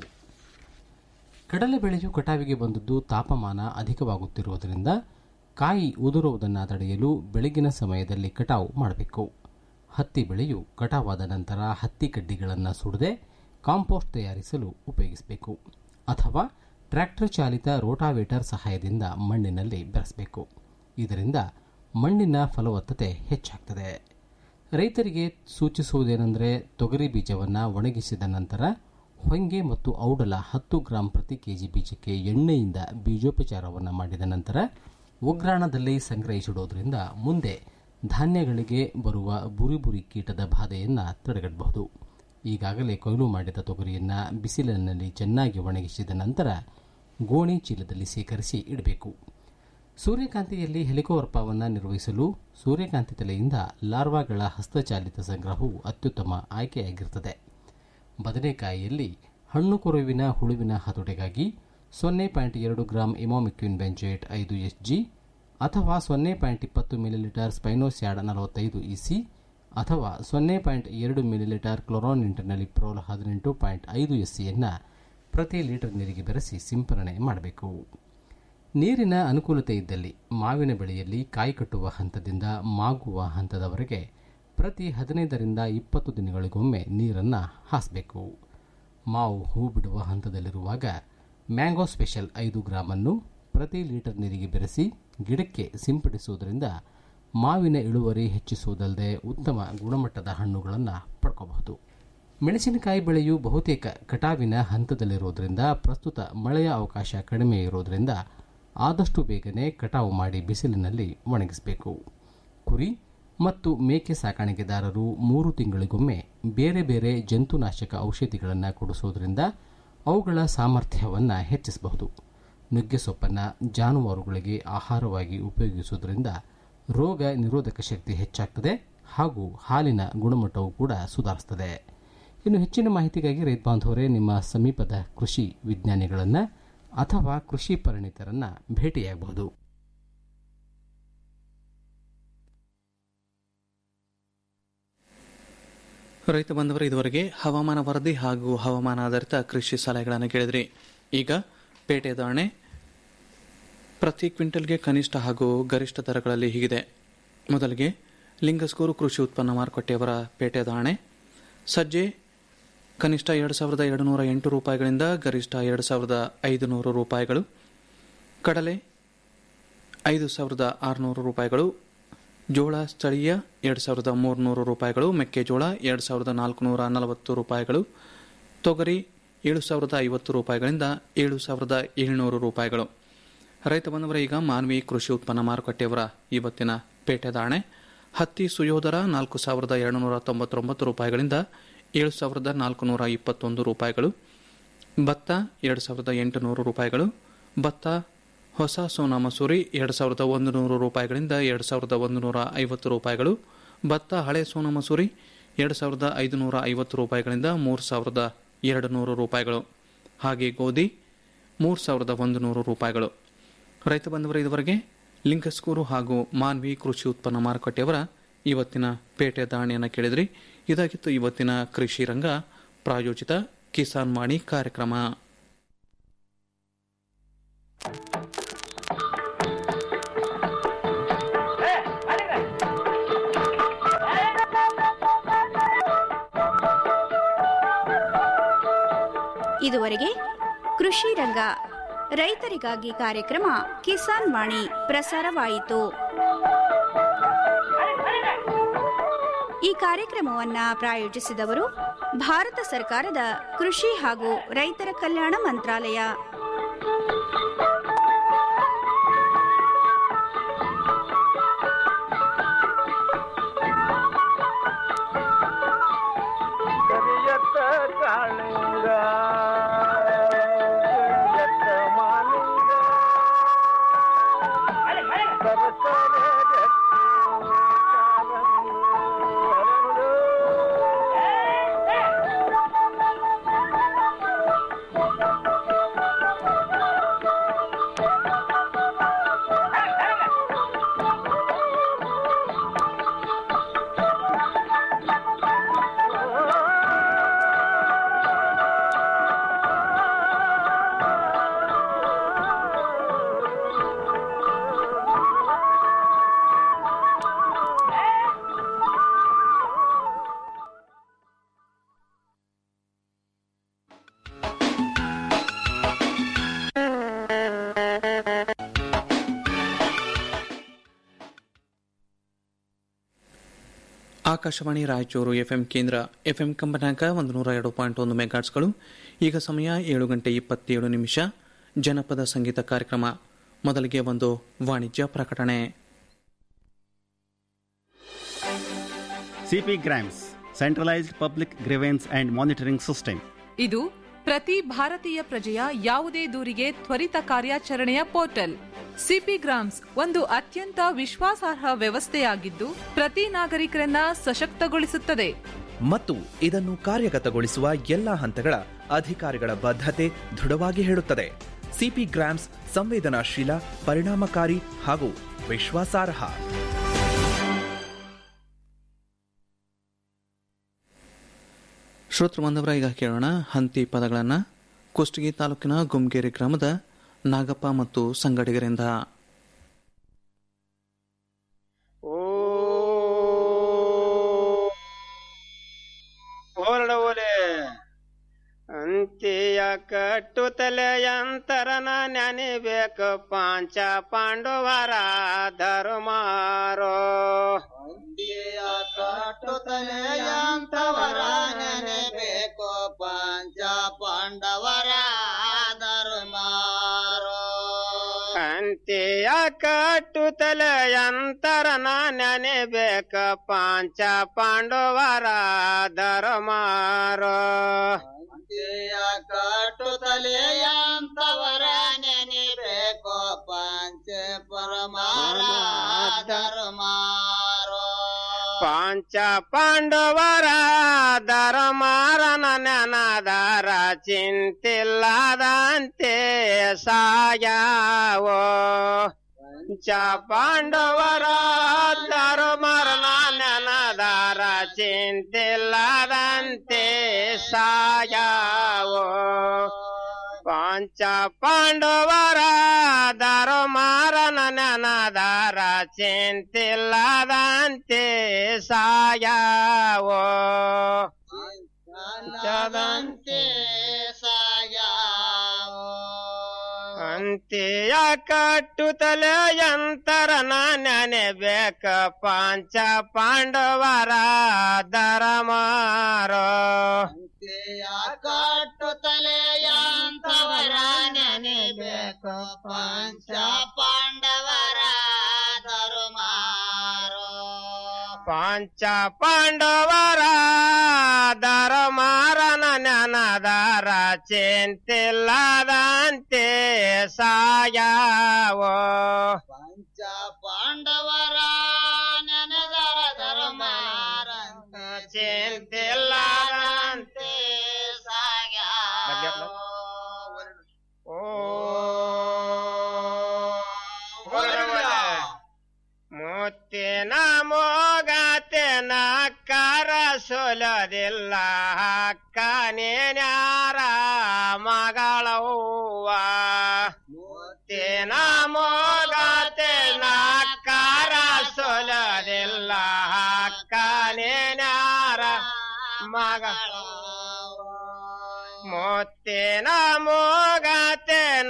ಕಡಲೆ ಬೆಳೆಯು ಕಟಾವಿಗೆ ಬಂದದ್ದು ತಾಪಮಾನ ಅಧಿಕವಾಗುತ್ತಿರುವುದರಿಂದ ಕಾಯಿ ಉದುರುವುದನ್ನು ತಡೆಯಲು ಬೆಳಗಿನ ಸಮಯದಲ್ಲಿ ಕಟಾವು ಮಾಡಬೇಕು ಹತ್ತಿ ಬೆಳೆಯು ಕಟಾವಾದ ನಂತರ ಹತ್ತಿ ಕಡ್ಡಿಗಳನ್ನು ಸುಡದೆ ಕಾಂಪೋಸ್ಟ್ ತಯಾರಿಸಲು ಉಪಯೋಗಿಸಬೇಕು ಅಥವಾ ಟ್ರ್ಯಾಕ್ಟರ್ ಚಾಲಿತ ರೋಟಾವೇಟರ್ ಸಹಾಯದಿಂದ ಮಣ್ಣಿನಲ್ಲಿ ಬೆರೆಸಬೇಕು ಇದರಿಂದ ಮಣ್ಣಿನ ಫಲವತ್ತತೆ ಹೆಚ್ಚಾಗ್ತದೆ ರೈತರಿಗೆ ಸೂಚಿಸುವುದೇನೆಂದರೆ ತೊಗರಿ ಬೀಜವನ್ನು ಒಣಗಿಸಿದ ನಂತರ ಹೊಂಗೆ ಮತ್ತು ಔಡಲ ಹತ್ತು ಗ್ರಾಂ ಪ್ರತಿ ಕೆಜಿ ಬೀಜಕ್ಕೆ ಎಣ್ಣೆಯಿಂದ ಬೀಜೋಪಚಾರವನ್ನು ಮಾಡಿದ ನಂತರ ಉಗ್ರಾಣದಲ್ಲಿ ಸಂಗ್ರಹಿಸಿಡೋದ್ರಿಂದ ಮುಂದೆ ಧಾನ್ಯಗಳಿಗೆ ಬರುವ ಬುರಿ ಬುರಿ ಕೀಟದ ಬಾಧೆಯನ್ನು ತಡೆಗಟ್ಟಬಹುದು ಈಗಾಗಲೇ ಕೊಯ್ಲು ಮಾಡಿದ ತೊಗರಿಯನ್ನು ಬಿಸಿಲಿನಲ್ಲಿ ಚೆನ್ನಾಗಿ ಒಣಗಿಸಿದ ನಂತರ ಗೋಣಿ ಚೀಲದಲ್ಲಿ ಸೇಕರಿಸಿ ಇಡಬೇಕು ಸೂರ್ಯಕಾಂತಿಯಲ್ಲಿ ಹೆಲಿಕೋವರ್ಪವನ್ನು ನಿರ್ವಹಿಸಲು ಸೂರ್ಯಕಾಂತಿ ತಲೆಯಿಂದ ಲಾರ್ವಾಗಳ ಹಸ್ತಚಾಲಿತ ಸಂಗ್ರಹವು ಅತ್ಯುತ್ತಮ ಆಯ್ಕೆಯಾಗಿರುತ್ತದೆ ಬದನೆಕಾಯಿಯಲ್ಲಿ ಹಣ್ಣು ಕೊರುವಿನ ಹುಳುವಿನ ಹತೋಟಿಗಾಗಿ ಸೊನ್ನೆ ಪಾಯಿಂಟ್ ಎರಡು ಗ್ರಾಂ ಇಮೋಮಿಕ್ವಿನ್ ಬೆಂಜೇಟ್ ಐದು ಎಸ್ ಜಿ ಅಥವಾ ಸೊನ್ನೆ ಪಾಯಿಂಟ್ ಇಪ್ಪತ್ತು ಮಿಲಿಲೀಟರ್ ಸ್ಪೈನೋಸ್ಯಾಡ್ ನಲವತ್ತೈದು ಇಸಿ ಅಥವಾ ಸೊನ್ನೆ ಪಾಯಿಂಟ್ ಎರಡು ಮಿಲಿಲೀಟರ್ ಕ್ಲೊರಾನ್ ಇಂಟರ್ನಲಿಪ್ರೋಲ್ ಹದಿನೆಂಟು ಪಾಯಿಂಟ್ ಐದು ಎಸ್ಸಿಯನ್ನು ಪ್ರತಿ ಲೀಟರ್ ನೀರಿಗೆ ಬೆರೆಸಿ ಸಿಂಪರಣೆ ಮಾಡಬೇಕು ನೀರಿನ ಅನುಕೂಲತೆ ಇದ್ದಲ್ಲಿ ಮಾವಿನ ಬೆಳೆಯಲ್ಲಿ ಕಾಯಿ ಕಟ್ಟುವ ಹಂತದಿಂದ ಮಾಗುವ ಹಂತದವರೆಗೆ ಪ್ರತಿ ಹದಿನೈದರಿಂದ ಇಪ್ಪತ್ತು ದಿನಗಳಿಗೊಮ್ಮೆ ನೀರನ್ನು ಹಾಸಬೇಕು ಮಾವು ಹೂ ಬಿಡುವ ಹಂತದಲ್ಲಿರುವಾಗ ಮ್ಯಾಂಗೋ ಸ್ಪೆಷಲ್ ಐದು ಗ್ರಾಮನ್ನು ಪ್ರತಿ ಲೀಟರ್ ನೀರಿಗೆ ಬೆರೆಸಿ ಗಿಡಕ್ಕೆ ಸಿಂಪಡಿಸುವುದರಿಂದ ಮಾವಿನ ಇಳುವರಿ ಹೆಚ್ಚಿಸುವುದಲ್ಲದೆ ಉತ್ತಮ ಗುಣಮಟ್ಟದ ಹಣ್ಣುಗಳನ್ನು ಪಡ್ಕೋಬಹುದು ಮೆಣಸಿನಕಾಯಿ ಬೆಳೆಯು ಬಹುತೇಕ ಕಟಾವಿನ ಹಂತದಲ್ಲಿರುವುದರಿಂದ ಪ್ರಸ್ತುತ ಮಳೆಯ ಅವಕಾಶ ಕಡಿಮೆ ಇರುವುದರಿಂದ ಆದಷ್ಟು ಬೇಗನೆ ಕಟಾವು ಮಾಡಿ ಬಿಸಿಲಿನಲ್ಲಿ ಒಣಗಿಸಬೇಕು ಕುರಿ ಮತ್ತು ಮೇಕೆ ಸಾಕಾಣಿಕೆದಾರರು ಮೂರು ತಿಂಗಳಿಗೊಮ್ಮೆ ಬೇರೆ ಬೇರೆ ಜಂತುನಾಶಕ ಔಷಧಿಗಳನ್ನು ಕೊಡಿಸುವುದರಿಂದ ಅವುಗಳ ಸಾಮರ್ಥ್ಯವನ್ನು ಹೆಚ್ಚಿಸಬಹುದು ನುಗ್ಗೆ ಸೊಪ್ಪನ್ನು ಜಾನುವಾರುಗಳಿಗೆ ಆಹಾರವಾಗಿ ಉಪಯೋಗಿಸುವುದರಿಂದ ರೋಗ ನಿರೋಧಕ ಶಕ್ತಿ ಹೆಚ್ಚಾಗ್ತದೆ ಹಾಗೂ ಹಾಲಿನ ಗುಣಮಟ್ಟವೂ ಕೂಡ ಸುಧಾರಿಸ್ತದೆ ಇನ್ನು ಹೆಚ್ಚಿನ ಮಾಹಿತಿಗಾಗಿ ರೈತ ಬಾಂಧವರೇ ನಿಮ್ಮ ಸಮೀಪದ ಕೃಷಿ ವಿಜ್ಞಾನಿಗಳನ್ನು ಅಥವಾ ಕೃಷಿ ಪರಿಣಿತರನ್ನ ಭೇಟಿಯಾಗಬಹುದು ರೈತ ಬಂದವರು ಇದುವರೆಗೆ ಹವಾಮಾನ ವರದಿ ಹಾಗೂ ಹವಾಮಾನ ಆಧಾರಿತ ಕೃಷಿ ಸಲಹೆಗಳನ್ನು ಕೇಳಿದ್ರಿ ಈಗ ಪೇಟೆ ಧಾರಣೆ ಪ್ರತಿ ಕ್ವಿಂಟಲ್ಗೆ ಕನಿಷ್ಠ ಹಾಗೂ ಗರಿಷ್ಠ ದರಗಳಲ್ಲಿ ಹೀಗಿದೆ ಮೊದಲಿಗೆ ಲಿಂಗಸ್ಗೂರು ಕೃಷಿ ಉತ್ಪನ್ನ ಮಾರುಕಟ್ಟೆಯವರ ಪೇಟೆ ಧಾರಣೆ ಸಜ್ಜೆ ಕನಿಷ್ಠ ಎರಡು ಸಾವಿರದ ಎರಡು ನೂರ ಎಂಟು ರೂಪಾಯಿಗಳಿಂದ ಗರಿಷ್ಠ ಎರಡು ಸಾವಿರದ ಐದು ನೂರು ರೂಪಾಯಿಗಳು ಕಡಲೆ ಐದು ಸಾವಿರದ ಆರುನೂರು ರೂಪಾಯಿಗಳು ಜೋಳ ಸ್ಥಳೀಯ ಎರಡು ಸಾವಿರದ ಮೂರುನೂರು ರೂಪಾಯಿಗಳು ಮೆಕ್ಕೆಜೋಳ ಎರಡು ಸಾವಿರದ ನಾಲ್ಕುನೂರ ನಲವತ್ತು ರೂಪಾಯಿಗಳು ತೊಗರಿ ಏಳು ಸಾವಿರದ ಐವತ್ತು ರೂಪಾಯಿಗಳಿಂದ ಏಳು ಸಾವಿರದ ಏಳುನೂರು ರೂಪಾಯಿಗಳು ರೈತ ಬಂದವರ ಈಗ ಮಾನ್ವಿ ಕೃಷಿ ಉತ್ಪನ್ನ ಮಾರುಕಟ್ಟೆಯವರ ಇವತ್ತಿನ ಪೇಟೆ ದಾಣೆ ಹತ್ತಿ ಸುಯೋಧರ ನಾಲ್ಕು ಸಾವಿರದ ಎರಡುನೂರ ತೊಂಬತ್ತೊಂಬತ್ತು ರೂಪಾಯಿಗಳಿಂದ ಏಳು ಸಾವಿರದ ನಾಲ್ಕುನೂರ ಇಪ್ಪತ್ತೊಂದು ರೂಪಾಯಿಗಳು ಭತ್ತ ಎರಡು ಸಾವಿರದ ಎಂಟುನೂರು ರೂಪಾಯಿಗಳು ಭತ್ತ ಹೊಸ ಸೋನಾ ಮಸೂರಿ ಎರಡು ಸಾವಿರದ ಒಂದು ನೂರು ರೂಪಾಯಿಗಳಿಂದ ಎರಡು ಸಾವಿರದ ಒಂದು ನೂರ ಐವತ್ತು ರೂಪಾಯಿಗಳು ಭತ್ತ ಹಳೆ ಸೋನಾ ಮಸೂರಿ ಎರಡು ಸಾವಿರದ ಐದುನೂರ ಐವತ್ತು ರೂಪಾಯಿಗಳಿಂದ ಮೂರು ಸಾವಿರದ ಎರಡು ನೂರು ರೂಪಾಯಿಗಳು ಹಾಗೆ ಗೋಧಿ ಮೂರು ಸಾವಿರದ ಒಂದು ನೂರು ರೂಪಾಯಿಗಳು ರೈತ ಬಂಧುವರು ಇದುವರೆಗೆ ಲಿಂಗಸ್ಕೂರು ಹಾಗೂ ಮಾನ್ವಿ ಕೃಷಿ ಉತ್ಪನ್ನ ಮಾರುಕಟ್ಟೆಯವರ ಇವತ್ತಿನ ಪೇಟೆ ದಾಣಿಯನ್ನು ಕೇಳಿದ್ರಿ ಇದಾಗಿತ್ತು ಇವತ್ತಿನ ಕೃಷಿ ರಂಗ ಪ್ರಾಯೋಜಿತ ಕಿಸಾನ್ ವಾಣಿ ಕಾರ್ಯಕ್ರಮ ಇದುವರೆಗೆ ಕೃಷಿ ರಂಗ ರೈತರಿಗಾಗಿ ಕಾರ್ಯಕ್ರಮ ಕಿಸಾನ್ ವಾಣಿ ಪ್ರಸಾರವಾಯಿತು ಈ ಕಾರ್ಯಕ್ರಮವನ್ನ ಪ್ರಾಯೋಜಿಸಿದವರು ಭಾರತ ಸರ್ಕಾರದ ಕೃಷಿ ಹಾಗೂ ರೈತರ ಕಲ್ಯಾಣ ಮಂತ್ರಾಲಯ ಕರಿಯತ್ತ ಕಾಳಿಂಗ ಕರಿಯತ್ತ ಮಾಲಿಂಗ ಸರಸರ ಗಟ್ಟಿ ಕಾಲಂದು ಹರಳು. ಆಕಾಶವಾಣಿ ರಾಯಚೂರು ಎಫ್ಎಂ ಕೇಂದ್ರ ಎಫ್ಎಂ ಕಂಪನಾಂಕ ಒಂದು ನೂರ ಎರಡು ಪಾಯಿಂಟ್ ಒಂದು ಮೆಗಾಟ್ಸ್ಗಳು ಈಗ ಸಮಯ ಏಳು ಗಂಟೆ ಇಪ್ಪತ್ತೇಳು ನಿಮಿಷ ಜನಪದ ಸಂಗೀತ ಕಾರ್ಯಕ್ರಮ ಮೊದಲಿಗೆ ಒಂದು ವಾಣಿಜ್ಯ ಪ್ರಕಟಣೆ CP grams centralised public grievance and monitoring system ಇದು ಪ್ರತಿ ಭಾರತೀಯ ಪ್ರಜೆಯ ಯಾವುದೇ ದೂರಿಗೆ ತ್ವರಿತ ಕಾರ್ಯಾಚರಣೆಯ ಪೋರ್ಟಲ್ ಸಿಪಿ ಗ್ರಾಮ್ಸ್ ಒಂದು ಅತ್ಯಂತ ವಿಶ್ವಾಸಾರ್ಹ ವ್ಯವಸ್ಥೆಯಾಗಿದ್ದು ಪ್ರತಿ ನಾಗರಿಕರನ್ನ ಸಶಕ್ತಗೊಳಿಸುತ್ತದೆ ಮತ್ತು ಇದನ್ನು ಕಾರ್ಯಗತಗೊಳಿಸುವ ಎಲ್ಲಾ ಹಂತಗಳ ಅಧಿಕಾರಿಗಳ ಬದ್ಧತೆ ದೃಢವಾಗಿ ಹೇಳುತ್ತದೆ ಸಿಪಿ ಗ್ರಾಮ್ಸ್ ಸಂವೇದನಾಶೀಲ ಪರಿಣಾಮಕಾರಿ ಹಾಗೂ ವಿಶ್ವಾಸಾರ್ಹ ಶ್ರೋತೃ ಬಾಂಧವರ ಈಗ ಕೇಳೋಣ ಹಂತಿ ಪದಗಳನ್ನು ಕುಷ್ಟಗಿ ತಾಲೂಕಿನ ಗುಮ್ಗೇರಿ ಗ್ರಾಮದ ನಾಗಪ್ಪ ಮತ್ತು ಸಂಗಡಿಗರಿಂದ ಹೊರಡವಲೆ ಅಂತ್ಯ ಕಟ್ಟುತ್ತಲೆಯಂತರನ ನೆನೆಬೇಕು ಪಾಂಚ ಪಾಂಡವರ ಧರ್ಮಾರೋ ಅಂತ್ಯ ಕಟ್ಟುತ್ತಲೆಯಂತವರ ನೆನೆಬೇಕು ಪಾಂಚ ಪಾಂಡವರ ಧರ್ಮಾರೋ ಅಂತ್ಯ ಕಟ್ಟುತ್ತಲೆಯಂತರನ ನೆನೆಬೇಕ ಪಾಂಚ ಪಾಂಡವರ ಧರ್ಮಾರೋ ಕಟ್ಟುತ್ತಲೆಯಂತವರ ನೆನೆಬೇಕು ಪಂಚ ಪರಮಾರ ಧರ್ಮಾರೋ ಪಾಂಚ ಪಾಂಡವರ ಧರ್ಮಾರನ ನೆನದಾರ ಚಿಂತಿಲ್ಲದಂತೆ ಸಾಯಾವೋ ಪಂಚ ಪಾಂಡವರ ಧರ್ಮರನ ನೆನದಾರ ಚಿಂತಿಲ್ಲದಂತೆ ಸಾಯಾವೋ ಪಂಚ ಪಾಂಡವರ ಧರ್ಮರನ ನೆನದಾರ ಚಿಂತಿಲ್ಲದಂತೆ ಸಾಯಾವೋ ಪಂಚದಂತೆ ಸಾಯಾವೋ ಅಂತ್ಯ ಮುತ್ತಿಯ ಕಟ್ಟುತ್ತಲೇ ಯಂತರನ ನೆನೆಬೇಕ ಪಂಚ ಪಾಂಡವರ ದರಮಾರೋ ಕಟ್ಟುತ್ತಲೇ ಯಾಂತವರ ನೆನೆಬೇಕ ಪಂಚ ಪಾಂಡವರ ಧರ್ಮಾರೋ ಪಂಚ ಪಾಂಡವರ ದರಮಾರನ ನೆನದಾರ ಚಿಂತಿಲ್ಲದಂತೆ ಸಾಯಾವೋ ಪಂಚ ಪಾಂಡವರ ನೆನೆದರ ಧರ್ಮಾರ ಚಿಂತಿಲ್ಲದಂತೆ ಸಾಗ್ಯಾವ ಮುತ್ತಿನ ಮೋಗತೆನ ಕರ ಸೊಲದಿಲ್ಲ ಕನೇನ್ಯಾರ ಮಗಳವ್ವ ಮುತ್ತಿನ ಮೋಗತೆನ ಕರ ಸೊಲದಿಲ್ಲ ಕನೇನ್ಯಾರ ಮಗಳ ಮುತ್ತಿನ ಮೋಗತೆನ